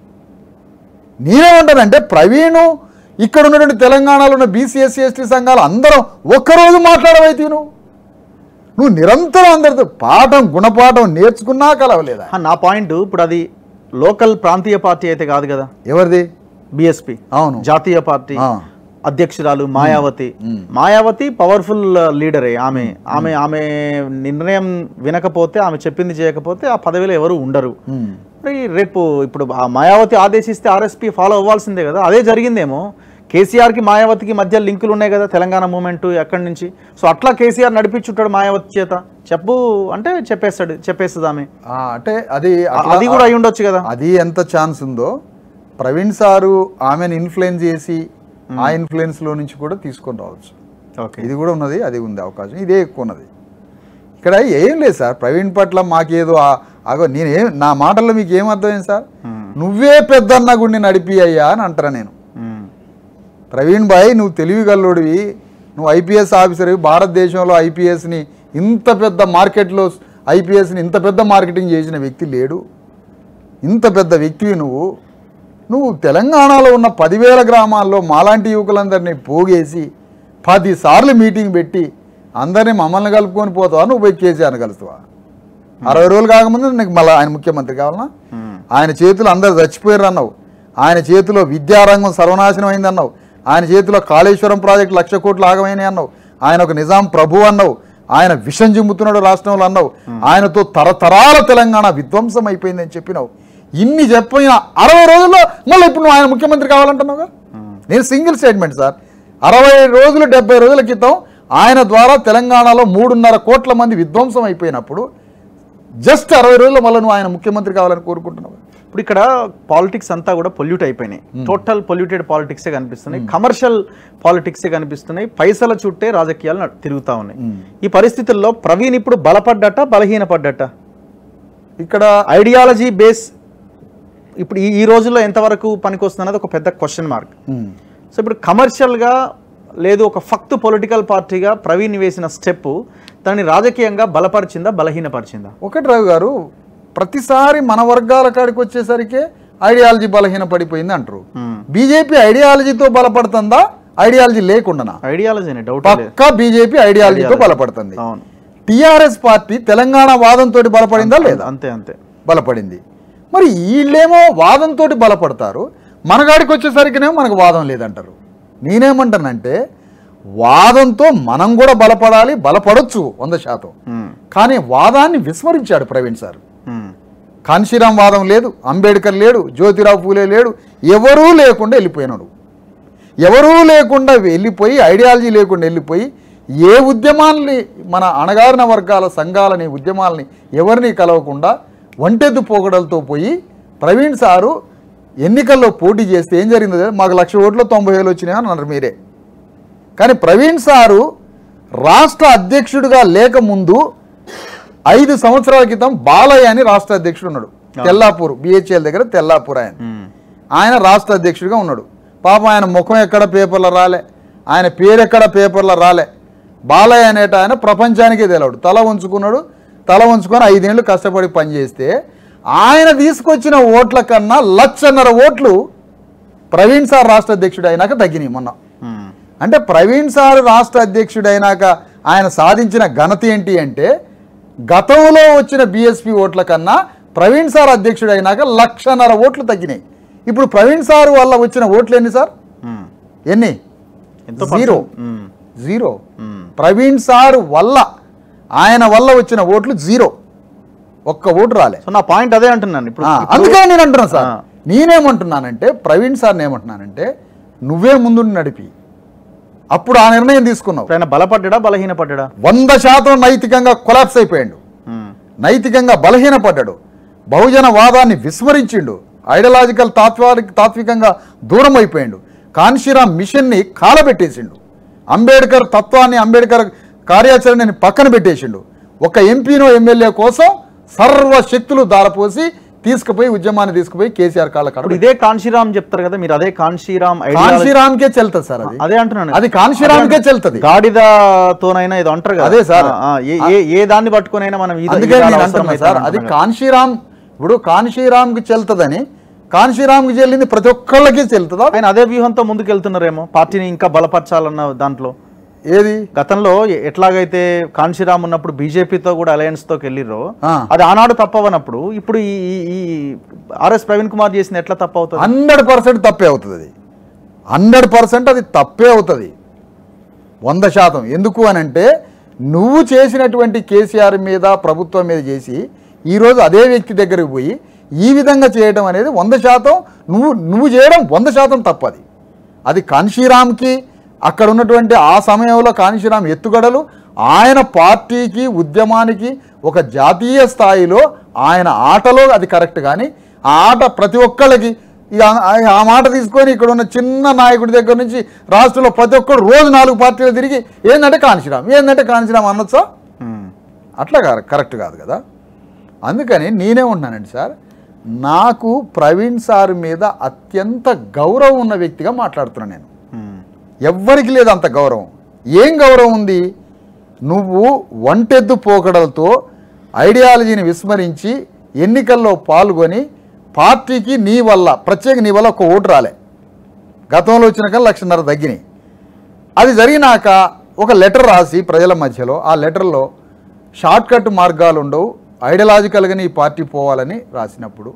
నేనేమంటానంటే ప్రవీణ్ ఇక్కడ ఉన్నటువంటి తెలంగాణలో ఉన్న బీసీఎస్సీ ఎస్టీ సంఘాలు అందరం ఒక్కరోజు మాట్లాడవైతే నువ్వు నువ్వు నిరంతరం అందరితో పాఠం గుణపాఠం నేర్చుకున్నా కలవలేదా ఆ, నా పాయింట్ ఇప్పుడు అది లోకల్ ప్రాంతీయ పార్టీ అయితే కాదు కదా ఎవరిది బిఎస్పి అవును జాతీయ పార్టీ ఆ. అధ్యక్షురాలు మాయావతి మ్మ్. మాయావతి పవర్ఫుల్ లీడరే ఆమె ఆమె ఆమె నిర్ణయం వినకపోతే ఆమె చెప్పింది చేయకపోతే ఆ పదవిలో ఎవరు ఉండరు ఉమ్. మరి రేపు ఇప్పుడు ఆ మాయావతి ఆదేశిస్తే ఆర్ఎస్పీ ఫాలో అవ్వాల్సిందే కదా అదే జరిగిందేమో కేసీఆర్కి మాయావతికి మధ్య లింకులు ఉన్నాయి కదా తెలంగాణ మూమెంట్ ఎక్కడి నుంచి సో అట్లా కేసీఆర్ నడిపించుంటాడు మాయావతి చేత చెప్పు అంటే చెప్పేస్తాడు చెప్పేస్తుంది ఆమె ఆ, అంటే అది ఆ- అట్లా- అది కూడా అయి ఉండొచ్చు కదా అది ఎంత ఛాన్స్ ఉందో ప్రవీణ్ సారు ఆమెను ఇన్ఫ్లుయెన్స్ చేసి ఆ ఇన్ఫ్లుయెన్స్లో నుంచి కూడా తీసుకొని రావచ్చు ఓకే ఇది కూడా ఉన్నది అది ఉంది అవకాశం ఇదే ఎక్కువ ఉన్నది ఇక్కడ ఏం లేదు సార్ ప్రవీణ్ పట్ల మాకేదో ఆ- అగో నేనేం నా మాటల్లో మీకు ఏం అర్థమైంది సార్ నువ్వే పెద్దన్న గుడిని నడిపి అయ్యా అని అంటారా నేను ప్రవీణ్ భాయ్ నువ్వు తెలివిగల్లుడివి నువ్వు ఐపీఎస్ ఆఫీసర్వి భారతదేశంలో ఐపీఎస్ని ఇంత పెద్ద మార్కెట్లో ఐపీఎస్ని ఇంత పెద్ద మార్కెటింగ్ చేసిన వ్యక్తి లేడు ఇంత పెద్ద వ్యక్తివి నువ్వు నువ్వు తెలంగాణలో ఉన్న పదివేల గ్రామాల్లో మాలాంటి యువకులందరినీ పోగేసి పదిసార్లు మీటింగ్ పెట్టి అందరినీ మమ్మల్ని కలుపుకొని పోతావా నువ్వు పోయి కేసీఆర్ని కలుస్తావా అరవై రోజులు కాకముందు నీకు మళ్ళీ ఆయన ముఖ్యమంత్రి కావాలన్నా ఆయన చేతులు అందరు చచ్చిపోయారు అన్నావు ఆయన చేతిలో విద్యారంగం సర్వనాశనం అయింది అన్నావు ఆయన చేతిలో కాళేశ్వరం ప్రాజెక్టు లక్ష కోట్లు ఆగమైనాయి అన్నావు ఆయన ఒక నిజాం ప్రభు అన్నావు ఆయన విషం జిమ్ముతున్నాడు రాష్ట్రంలో అన్నావు ఆయనతో తరతరాల తెలంగాణ విధ్వంసం అయిపోయిందని చెప్పినావు ఇన్ని చెప్పిన అరవై రోజుల్లో మళ్ళీ ఇప్పుడు నువ్వు ఆయన ముఖ్యమంత్రి కావాలంటున్నావుగా నేను సింగిల్ స్టేట్మెంట్ సార్ అరవై రోజులు డెబ్బై రోజుల క్రితం ఆయన ద్వారా తెలంగాణలో మూడున్నర కోట్ల మంది విధ్వంసం అయిపోయినప్పుడు జస్ట్ అరవై రోజుల్లో మళ్ళీ నువ్వు ఆయన ముఖ్యమంత్రి కావాలని కోరుకుంటున్నావు ఇప్పుడు ఇక్కడ పాలిటిక్స్ అంతా కూడా పొల్యూట్ అయిపోయినాయి టోటల్ పొల్యూటెడ్ పాలిటిక్సే కనిపిస్తున్నాయి కమర్షియల్ పాలిటిక్సే కనిపిస్తున్నాయి పైసల చుట్టే రాజకీయాలు నడు- తిరుగుతా ఉన్నాయి ఈ పరిస్థితుల్లో ప్రవీణ్ ఇప్పుడు బలపడ్డట బలహీనపడ్డట ఇక్కడ ఐడియాలజీ బేస్ ఇప్పుడు ఈ ఈ రోజుల్లో ఎంతవరకు పనికొస్తున్నది ఒక పెద్ద క్వశ్చన్ మార్క్ సో ఇప్పుడు కమర్షియల్గా లేదు ఒక ఫక్తు పొలిటికల్ పార్టీగా ప్రవీణ్ వేసిన స్టెప్ దాన్ని రాజకీయంగా బలపరిచిందా బలహీనపరిచిందా ఒకటి రావు గారు ప్రతిసారి మన వర్గాల కాడికి వచ్చేసరికి ఐడియాలజీ బలహీన పడిపోయింది అంటారు బీజేపీ ఐడియాలజీతో బలపడుతుందా ఐడియాలజీ లేకుండానా ఐడియాలజీనే డౌట్ లేదు పక్కా బీజేపీ ఐడియాలజీతో బలపడుతుంది అవును టిఆర్ఎస్ పార్టీ తెలంగాణ వాదంతో బలపడిందా లేదా అంతే అంతే బలపడింది మరి వీళ్ళేమో వాదంతో బలపడతారు మనగాడికి వచ్చేసరికినేమో మనకు వాదం లేదంటారు నేనేమంటానంటే వాదంతో మనం కూడా బలపడాలి బలపడొచ్చు వంద శాతం ఉమ్, కానీ వాదాన్ని విస్మరించాడు ప్రవీణ్ సార్ ఉమ్, కాన్షీరామ్ వాదం లేదు అంబేద్కర్ లేడు జ్యోతిరావు పూలే లేడు ఎవరూ లేకుండా వెళ్ళిపోయినాడు ఎవరూ లేకుండా వెళ్ళిపోయి ఐడియాలజీ లేకుండా వెళ్ళిపోయి ఏ ఉద్యమాల్ని మన అణగారిన వర్గాల సంఘాలని ఉద్యమాలని ఎవరిని కలవకుండా ఒంటెద్దు పోగడలతో పోయి ప్రవీణ్ సారు ఎన్నికల్లో పోటీ చేస్తే ఏం జరిగిందో తెలుసా? మాకు లక్ష ఓట్లు తొంభై వేలు వచ్చినాయి అని అన్నారు మీరే కానీ ప్రవీణ్ సారు రాష్ట్ర అధ్యక్షుడిగా లేకముందు ఐదు సంవత్సరాల క్రితం బాలయ్య అని రాష్ట్ర అధ్యక్షుడు ఉన్నాడు తెల్లాపూర్ బిహెచ్ఎల్ దగ్గర తెల్లాపూర్ ఆయన ఉమ్, ఆయన రాష్ట్ర అధ్యక్షుడిగా ఉన్నాడు పాపం ఆయన ముఖం ఎక్కడ పేపర్లో రాలే ఆయన పేరు ఎక్కడ పేపర్లో రాలే బాలయ్య అనేట ఆయన ప్రపంచానికే తెలవడు తల ఉంచుకున్నాడు తల ఉంచుకొని ఐదేళ్ళు కష్టపడి పనిచేస్తే ఆయన తీసుకొచ్చిన ఓట్ల కన్నా లక్షన్నర ఓట్లు ప్రవీణ్ సార్ రాష్ట్ర అధ్యక్షుడు అయినాక తగ్గినాయి మొన్న ఉమ్, అంటే ప్రవీణ్ సార్ రాష్ట్ర అధ్యక్షుడైనాక ఆయన సాధించిన ఘనత ఏంటి అంటే గతంలో వచ్చిన బీఎస్పీ ఓట్ల కన్నా ప్రవీణ్ సార్ అధ్యక్షుడైనాక లక్షన్నర ఓట్లు తగ్గినాయి ఇప్పుడు ప్రవీణ్ సార్ వల్ల వచ్చిన ఓట్లు ఎన్ని సార్ ఉమ్. ఎన్ని ఎంతో జీరో పర్సెంట్. ఉమ్, జీరో ఉమ్, ప్రవీణ్ సార్ వల్ల ఆయన వల్ల వచ్చిన ఓట్లు జీరో ఒక్క ఓటు రాలే సో నా పాయింట్ అదే అంటున్నాను ఇప్పుడు ఆ, ఇప్పుడు- అందుకని నేను అంటున్నాను సార్ ఆ. నేనేమంటున్నానంటే ప్రవీణ్ సార్ ఏమంటున్నానంటే నువ్వే ముందుండి నడిపి అప్పుడు ఆ నిర్ణయం తీసుకున్నావు ఇప్పుడు ఆయన బలపడ్డా బలహీనపడ్డా వంద శాతం నైతికంగా కొలాప్స్ అయిపోయాడు ఉమ్, నైతికంగా బలహీనపడ్డాడు బహుజన వాదాన్ని విస్మరించిండు ఐడియాలజికల్ తాత్వారి తాత్వికంగా దూరం అయిపోయాడు కాన్షీరామ్ మిషన్ని కాలబెట్టేసిండు అంబేద్కర్ తత్వాన్ని అంబేద్కర్ కార్యాచరణని పక్కన పెట్టేసిండు ఒక ఎంపీనో ఎమ్మెల్యే కోసం సర్వశక్తులు దారపోసి తీసుకుపోయి ఉద్యమాన్ని తీసుకుపోయి కేసీఆర్ కాళ్ళ కాడ ఇప్పుడు ఇదే కాన్షీరామ్ చెప్తారు కదా మీరు అదే కాన్షీరామ్ ఐడియాలజీ కాన్షీరామ్కే చెల్తుంది సార్ అది అదే అంటున్నాను అది కాన్షీరామ్కే చెల్తుంది గాడిదతోనైనా ఇది అంటారు కదా అదే సార్. ఆ, ఆ, ఏ ఏ- ఏ దాన్ని పట్టుకునైనా మనం ఇది- అందుకే ఇది నేను అవసరం అంటున్నా అయితే సార్ అని అది అంటున్నాను. కాన్షీరామ్ ఇప్పుడు కాన్షీరామ్కి చెల్తుందని కాన్షీరామ్కి చెల్లింది ప్రతి ఒక్కళ్ళకి చెల్తుందా ఆయన అదే వ్యూహంతో ముందుకు వెళ్తున్నారేమో పార్టీని ఇంకా బలపరచాలన్న దాంట్లో ఏది గతంలో ఎ- ఎట్లాగైతే కాన్షీరామ్ ఉన్నప్పుడు బీజేపీతో కూడా అలయన్స్ తోకి వెళ్ళిర్రో ఆ. అది ఆనాడు తప్పవనప్పుడు ఇప్పుడు ఈ ఈ- ఈ ఆర్ఎస్ ప్రవీణ్ కుమార్ చేసిన ఎట్లా తప్ప అవుతుంది హండ్రెడ్ పర్సెంట్ తప్పే అవుతుంది అది హండ్రెడ్ పర్సెంట్ అది తప్పే అవుతుంది వంద శాతం ఎందుకు అని అంటే నువ్వు చేసినటువంటి కేసీఆర్ మీద ప్రభుత్వం మీద చేసి ఈరోజు అదే వ్యక్తి దగ్గరికి పోయి ఈ విధంగా చేయడం అనేది వంద శాతం నువ్వు నువ్వు చేయడం వంద శాతం తప్పది అది కాన్షీరామ్కి అక్కడ ఉన్నటువంటి ఆ సమయంలో కాన్షీరామ్ ఎత్తుగడలు ఆయన పార్టీకి ఉద్యమానికి ఒక జాతీయ స్థాయిలో ఆయన ఆటలో అది కరెక్ట్ కానీ ఆ ఆట ప్రతి ఒక్కళ్ళకి ఇక ఆ- ఆ మాట తీసుకొని ఇక్కడ ఉన్న చిన్న నాయకుడి దగ్గర నుంచి రాష్ట్రంలో ప్రతి ఒక్కరు రోజు నాలుగు పార్టీలు తిరిగి ఏంటంటే కాన్షీరామ్ ఏంటంటే కాన్షీరామ్ అనొచ్చా మ్మ్. అట్లా కాదు కరెక్ట్ కాదు కదా అందుకని నేనే ఉంటున్నానండి సార్ నాకు ప్రవీణ్ సార్ మీద అత్యంత గౌరవం ఉన్న వ్యక్తిగా మాట్లాడుతున్నాను నేను మ్మ్. ఎవ్వరికి లేదు అంత గౌరవం ఏం గౌరవం ఉంది నువ్వు ఒంటెద్దు పోకడలతో ఐడియాలజీని విస్మరించి ఎన్నికల్లో పాల్గొని పార్టీకి నీ వల్ల ప్రత్యేక నీ వల్ల ఒక ఓటు రాలే గతంలో వచ్చిన కన్నా లక్షన్నర తగ్గినాయి అది జరిగినాక ఒక లెటర్ రాసి ప్రజల మధ్యలో ఆ లెటర్లో షార్ట్ కట్ మార్గాలు ఉండవు ఐడియాలజికల్గా నీ పార్టీ పోవాలని రాసినప్పుడు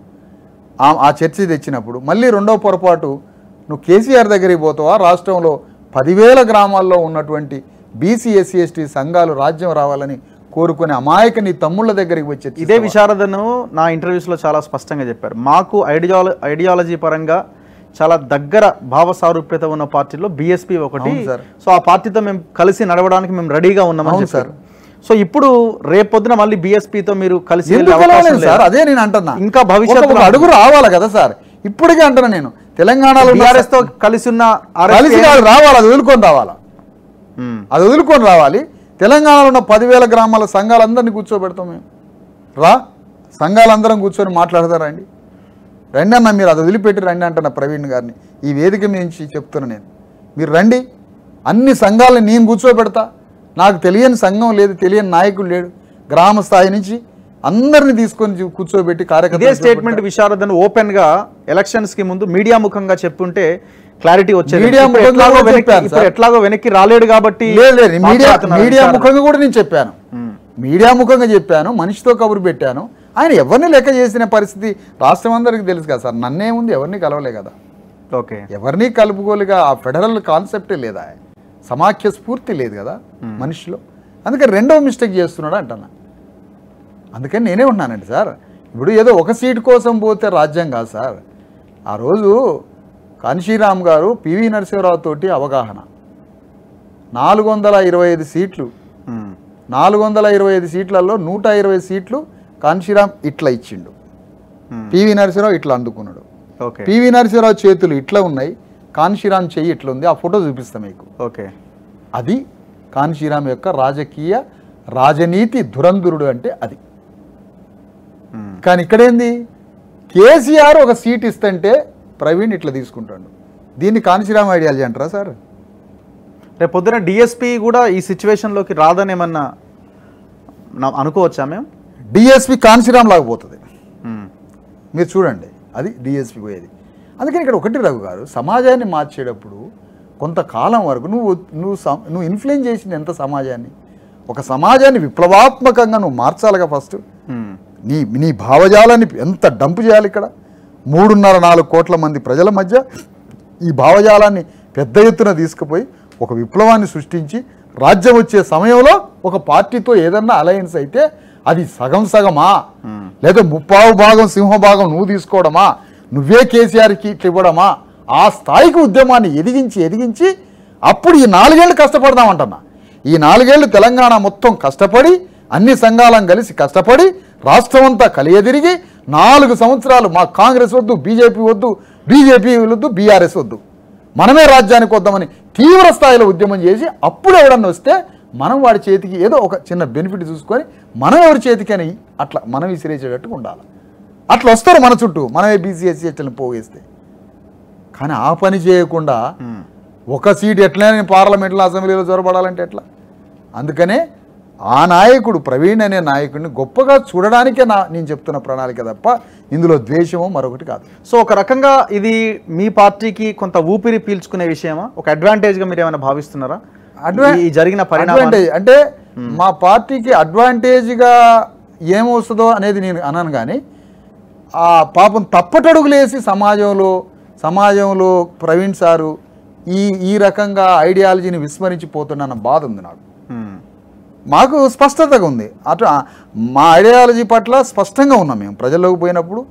ఆ- ఆ చర్చ తెచ్చినప్పుడు మళ్ళీ రెండో పొరపాటు నువ్వు కేసీఆర్ దగ్గరికి పోతావా రాష్ట్రంలో పదివేల గ్రామాల్లో ఉన్నటువంటి బీసీ ఎస్సీ ఎస్టీ సంఘాలు రాజ్యం రావాలని కోరుకునే అమాయక నీ తమ్ముళ్ళ దగ్గరికి వచ్చే ఇదే విశారదను నా ఇంటర్వ్యూస్లో చాలా స్పష్టంగా చెప్పారు మాకు ఐడియాల ఐడియాలజీ పరంగా చాలా దగ్గర భావ సారూప్యత ఉన్న పార్టీలో బీఎస్పీ ఒకటి అవును సార్. సో ఆ పార్టీతో మేము కలిసి నడవడానికి మేము రెడీగా ఉన్నామని అవును చెప్పారు సో ఇప్పుడు రేపొద్దున మళ్ళీ బీఎస్పీతో మీరు కలిసి వెళ్ళే ఎందుకు అవకాశం రాలేదు లేదా? సార్ అదే నేను అంటున్నా ఇంకా భవిష్యత్తులో- ఒక- ఒక అడుగు రావాలి కదా సార్ ఇప్పటికే అంటున్నా నేను తెలంగాణలో ఉన్న బీఆర్ఎస్ తో కలిసి ఉన్న RSP కలిసి కాదు రావాలి అది వదులుకొని రావాలా మ్మ్. అది వదులుకొని రావాలి తెలంగాణలో ఉన్న పదివేల గ్రామాల సంఘాలందరినీ కూర్చోబెడతాం మేము రా సంఘాలందరం కూర్చొని మాట్లాడతారా అండి రండి అన్న మీరు అది వదిలిపెట్టి రండి అంటున్న ప్రవీణ్ గారిని ఈ వేదిక మీద నుంచి చెప్తున్నా నేను మీరు రండి అన్ని సంఘాలని నేను కూర్చోబెడతా నాకు తెలియని సంఘం లేదు తెలియని నాయకుడు లేడు గ్రామ స్థాయి నుంచి అందరిని తీసుకొని చూ- కూర్చోబెట్టి ఇదే కార్యకర్తలు స్టేట్మెంట్ విశారదను ఓపెన్ గా ఎలక్షన్స్ కి ముందు మీడియా ముఖంగా చెప్పుంటే క్లారిటీ వచ్చేది మీడియా ఇప్పుడు ముఖంగా ఎట్లాగో కూడా వెనక్కి- చెప్పాను ఇప్పుడు సార్. ఎట్లాగో వెనక్కి రాలేడు కాబట్టి లేదు లేదు మీడియా మాట్లాడుతున్నారు మీడియా విశారదన్. ముఖంగా కూడా నేను చెప్పాను మ్మ్. మీడియా ముఖంగా చెప్పాను మనిషితో కబురు పెట్టాను ఆయన ఎవరిని లెక్క చేసిన పరిస్థితి రాష్ట్రం అందరికీ తెలుసు కదా సార్ నన్నేముంది ఎవరిని కలవలే కదా ఓకే ఎవరిని కలుపుకోలుగా ఆ ఫెడరల్ కాన్సెప్టే లేదా సమాఖ్య స్ఫూర్తి లేదు కదా మనిషిలో అందుకని రెండవ మిస్టేక్ చేస్తున్నాడు అంటున్నా అందుకని నేనే ఉన్నానండి సార్ ఇప్పుడు ఏదో ఒక సీటు కోసం పోతే రాజ్యం కాదు సార్ ఆ రోజు కాన్షీరామ్ గారు పివి నరసింహరావు తోటి అవగాహన నాలుగు వందల ఇరవై ఐదు సీట్లు మ్మ్. నాలుగు వందల ఇరవై ఐదు సీట్లలో నూట ఇరవై సీట్లు కాన్షీరామ్ ఇట్లా ఇచ్చిండు మ్మ్. పివి నరసింహరావు ఇట్లా అందుకున్నాడు ఓకే పివి నరసింహరావు చేతులు ఇట్లా ఉన్నాయి కాన్షీరామ్ చెయ్యి ఇట్లా ఉంది ఆ ఫోటో చూపిస్తా మీకు ఓకే అది కాన్షీరామ్ యొక్క రాజకీయ రాజనీతి దురంధురుడు అంటే అది మ్మ్. కానీ ఇక్కడేంది కేసీఆర్ ఒక సీట్ ఇస్తుంటే ప్రవీణ్ ఇట్లా తీసుకుంటాడు దీన్ని కాన్షీరామ్ ఐడియాలజీ అంటారా సార్ రేపు పొద్దున డిఎస్పీ కూడా ఈ సిచ్యువేషన్ లోకి రాదని ఏమన్నా నా- అనుకోవచ్చా మేము డిఎస్పి కాన్షీరామ్ లాగా పోతుంది మ్మ్. మీరు చూడండి అది డిఎస్పి పోయేది అందుకని ఇక్కడ ఒకటి రఘు గారు సమాజాన్ని మార్చేటప్పుడు కొంతకాలం వరకు నువ్వు నువ్వు సం- నువ్వు ఇన్ఫ్లుయెన్స్ చేసింది ఎంత సమాజాన్ని ఒక సమాజాన్ని విప్లవాత్మకంగా నువ్వు మార్చాలిగా ఫస్ట్ మ్మ్. నీ నీ భావజాలాన్ని ఎంత డంపు చేయాలి ఇక్కడ మూడున్నర నాలుగు కోట్ల మంది ప్రజల మధ్య ఈ భావజాలాన్ని పెద్ద ఎత్తున తీసుకుపోయి ఒక విప్లవాన్ని సృష్టించి రాజ్యం వచ్చే సమయంలో ఒక పార్టీతో ఏదన్నా అలయన్స్ అయితే అది సగం సగమా లేదా ముప్పావు భాగం సింహ భాగం నువ్వు తీసుకోవడమా నువ్వే కేసీఆర్కి ఇట్లా ఇవ్వడమా ఆ స్థాయికి ఉద్యమాన్ని ఎదిగించి ఎదిగించి అప్పుడు ఈ నాలుగేళ్ళు కష్టపడదామంటున్నా ఈ నాలుగేళ్లు తెలంగాణ మొత్తం కష్టపడి అన్ని సంఘాలను కలిసి కష్టపడి రాష్ట్రం అంతా కలియదిరిగి నాలుగు సంవత్సరాలు మా కాంగ్రెస్ వద్దు బీజేపీ వద్దు బీజేపీ వద్దు బీఆర్ఎస్ వద్దు మనమే రాజ్యానికి వద్దామని తీవ్ర స్థాయిలో ఉద్యమం చేసి అప్పుడు ఎవడన్నా వస్తే మనం వాడి చేతికి ఏదో ఒక చిన్న బెనిఫిట్ చూసుకొని మనం ఎవరి చేతికి అని అట్లా మనం విసిరేసేటట్టుగా ఉండాలి అట్లా వస్తారు మన చుట్టూ మనమే బీసీఎస్సీ ఎట్లని పోగేస్తే కానీ ఆ పని చేయకుండా మ్మ్. ఒక సీట్ ఎట్లయినా పార్లమెంట్లో అసెంబ్లీలో జొరబడాలంటే ఎట్లా అందుకనే ఆ నాయకుడు ప్రవీణ్ అనే నాయకుడిని గొప్పగా చూడడానికే నా నేను చెప్తున్న ప్రణాళిక తప్ప ఇందులో ద్వేషమో మరొకటి కాదు సో ఒక రకంగా ఇది మీ పార్టీకి కొంత ఊపిరి పీల్చుకునే విషయమా ఒక అడ్వాంటేజ్ గా మీరు ఏమైనా భావిస్తున్నారా అడ్వా- ఈ జరిగిన పరిణామం అడ్వాంటేజ్ అంటే మా పార్టీకి అడ్వాంటేజ్గా ఏమొస్తుందో అనేది నేను అనను కానీ ఆ పాపం తప్పటడుగులేసి సమాజంలో సమాజంలో ప్రవీణ్ సారు ఈ ఈ రకంగా ఐడియాలజీని విస్మరించిపోతున్న బాధ ఉంది నాకు మాకు స్పష్టతగా ఉంది అటు ఆ- మా ఐడియాలజీ పట్ల స్పష్టంగా ఉన్నాం మేము ప్రజల్లోకి పోయినప్పుడు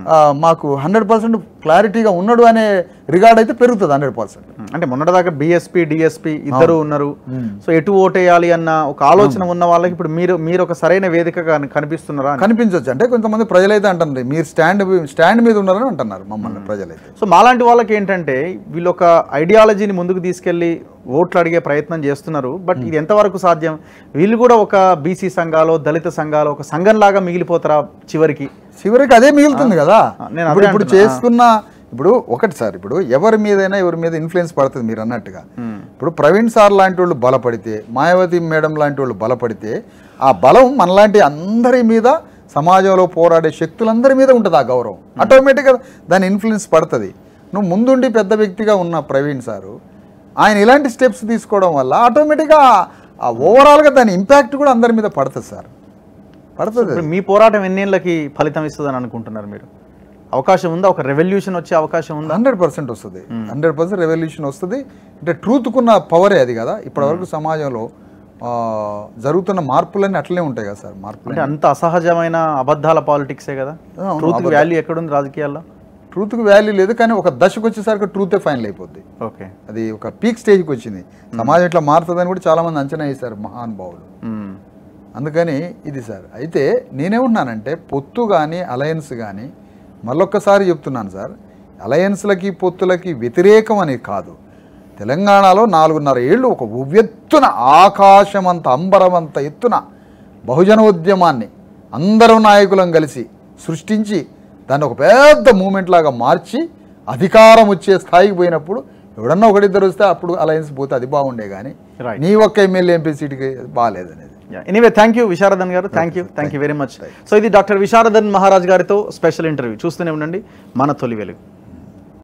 ఆ, మాకు హండ్రెడ్ పర్సెంట్ క్లారిటీగా ఉన్నాడు అనే రిగార్డ్ అయితే పెరుగుతుంది హండ్రెడ్ పర్సెంట్ అంటే మొన్నటిదాకా బిఎస్పి డిఎస్పి ఇద్దరు ఉన్నారు సో ఎటు ఓటేయాలి అన్న ఒక ఆలోచన ఉన్న వాళ్ళకి ఇప్పుడు మీరు మీరు ఒక సరైన వేదికగా కని- కనిపిస్తున్నారా అని. కనిపించవచ్చు అంటే కొంతమంది ప్రజలైతే అంటున్నారు మీరు స్టాండ్ స్టాండ్ మీద ఉన్నారని అంటున్నారు మమ్మల్ని ప్రజలైతే సో మాలాంటి వాళ్ళకి ఏంటంటే వీళ్ళు ఒక ఐడియాలజీని ముందుకు తీసుకెళ్లి ఓట్లు అడిగే ప్రయత్నం చేస్తున్నారు బట్ ఇది ఎంతవరకు సాధ్యం వీళ్ళు కూడా ఒక బీసీ సంఘాలు దళిత సంఘాలు ఒక సంఘంలాగా మిగిలిపోతారా చివరికి చివరికి అదే మిగులుతుంది కదా నేను ఇప్పుడు అదే ఇప్పుడు అంటున్నా. చేస్తున్న ఇప్పుడు ఒకటి సార్ ఇప్పుడు ఎవరి మీదైనా ఎవరి మీద ఇన్ఫ్లుయెన్స్ పడుతుంది మీరు అన్నట్టుగా ఇప్పుడు ప్రవీణ్ సార్ లాంటి వాళ్ళు బలపడితే మాయావతి మేడం లాంటి వాళ్ళు బలపడితే ఆ బలం మనలాంటి అందరి మీద సమాజంలో పోరాడే శక్తులందరి మీద ఉంటుంది ఆ గౌరవం ఆటోమేటిక్గా దాని ఇన్ఫ్లుయెన్స్ పడుతుంది నువ్వు ముందుండి పెద్ద వ్యక్తిగా ఉన్న ప్రవీణ్ సారు ఆయన ఇలాంటి స్టెప్స్ తీసుకోవడం వల్ల ఆటోమేటిక్గా ఆ ఓవరాల్గా దాని ఇంపాక్ట్ కూడా అందరి మీద పడుతుంది సార్ పడుతుంది ఇప్పుడు మీ పోరాటం ఎన్నేళ్ళకి ఫలితం ఇస్తుందని అనుకుంటున్నారు మీరు అవకాశం ఉందా ఒక రెవల్యూషన్ వచ్చే అవకాశం ఉందా హండ్రెడ్ పర్సెంట్ వస్తుంది హండ్రెడ్ పర్సెంట్ రెవల్యూషన్ వస్తుంది అంటే ట్రూత్కున్న పవరే అది కదా ఇప్పటివరకు సమాజంలో ఆ, జరుగుతున్న మార్పులన్నీ అట్లనే ఉంటాయి కదా సార్ మార్పులు అంటే అంత అసహజమైన అబద్ధాల పాలిటిక్సే కదా అవును, ట్రూత్ వాల్యూ ఎక్కడుంది రాజకీయాల్లో ట్రూత్కి వాల్యూ లేదు కానీ ఒక దశకు వచ్చేసరికి ట్రూతే ఫైనల్ అయిపోద్ది ఓకే అది ఒక పీక్ స్టేజ్కి వచ్చింది సమాజం ఇట్లా మారుతుందని కూడా చాలామంది అంచనా వేశారు మహానుభావులు మ్మ్. అందుకని ఇది సార్ అయితే నేనేమంటున్నానంటే పొత్తు కానీ అలయన్స్ కానీ మళ్ళొక్కసారి చెప్తున్నాను సార్ అలయన్స్లకి పొత్తులకి వ్యతిరేకం అని కాదు తెలంగాణలో నాలుగున్నర ఏళ్ళు ఒక ఉవ్వెత్తున ఆకాశమంత అంబరమంత ఎత్తున బహుజన ఉద్యమాన్ని అందరూ నాయకులం కలిసి సృష్టించి దాన్ని ఒక పెద్ద మూమెంట్ లాగా మార్చి అధికారం వచ్చే స్థాయికి పోయినప్పుడు ఎవడన్నా ఒకటిద్దరు వస్తే అప్పుడు అలయన్స్ పోతే అది బాగుండే కానీ Right. నీ ఒక్క ఎమ్మెల్యే ఎంపీ సీటుకి బాగాలేదనేది anyway thank you Visharadan garu thank you thank you very much so ఇది డాక్టర్ విశారదన్ మహారాజ్ గారితో స్పెషల్ ఇంటర్వ్యూ చూస్తూనే ఉండండి మన తొలి వెలుగు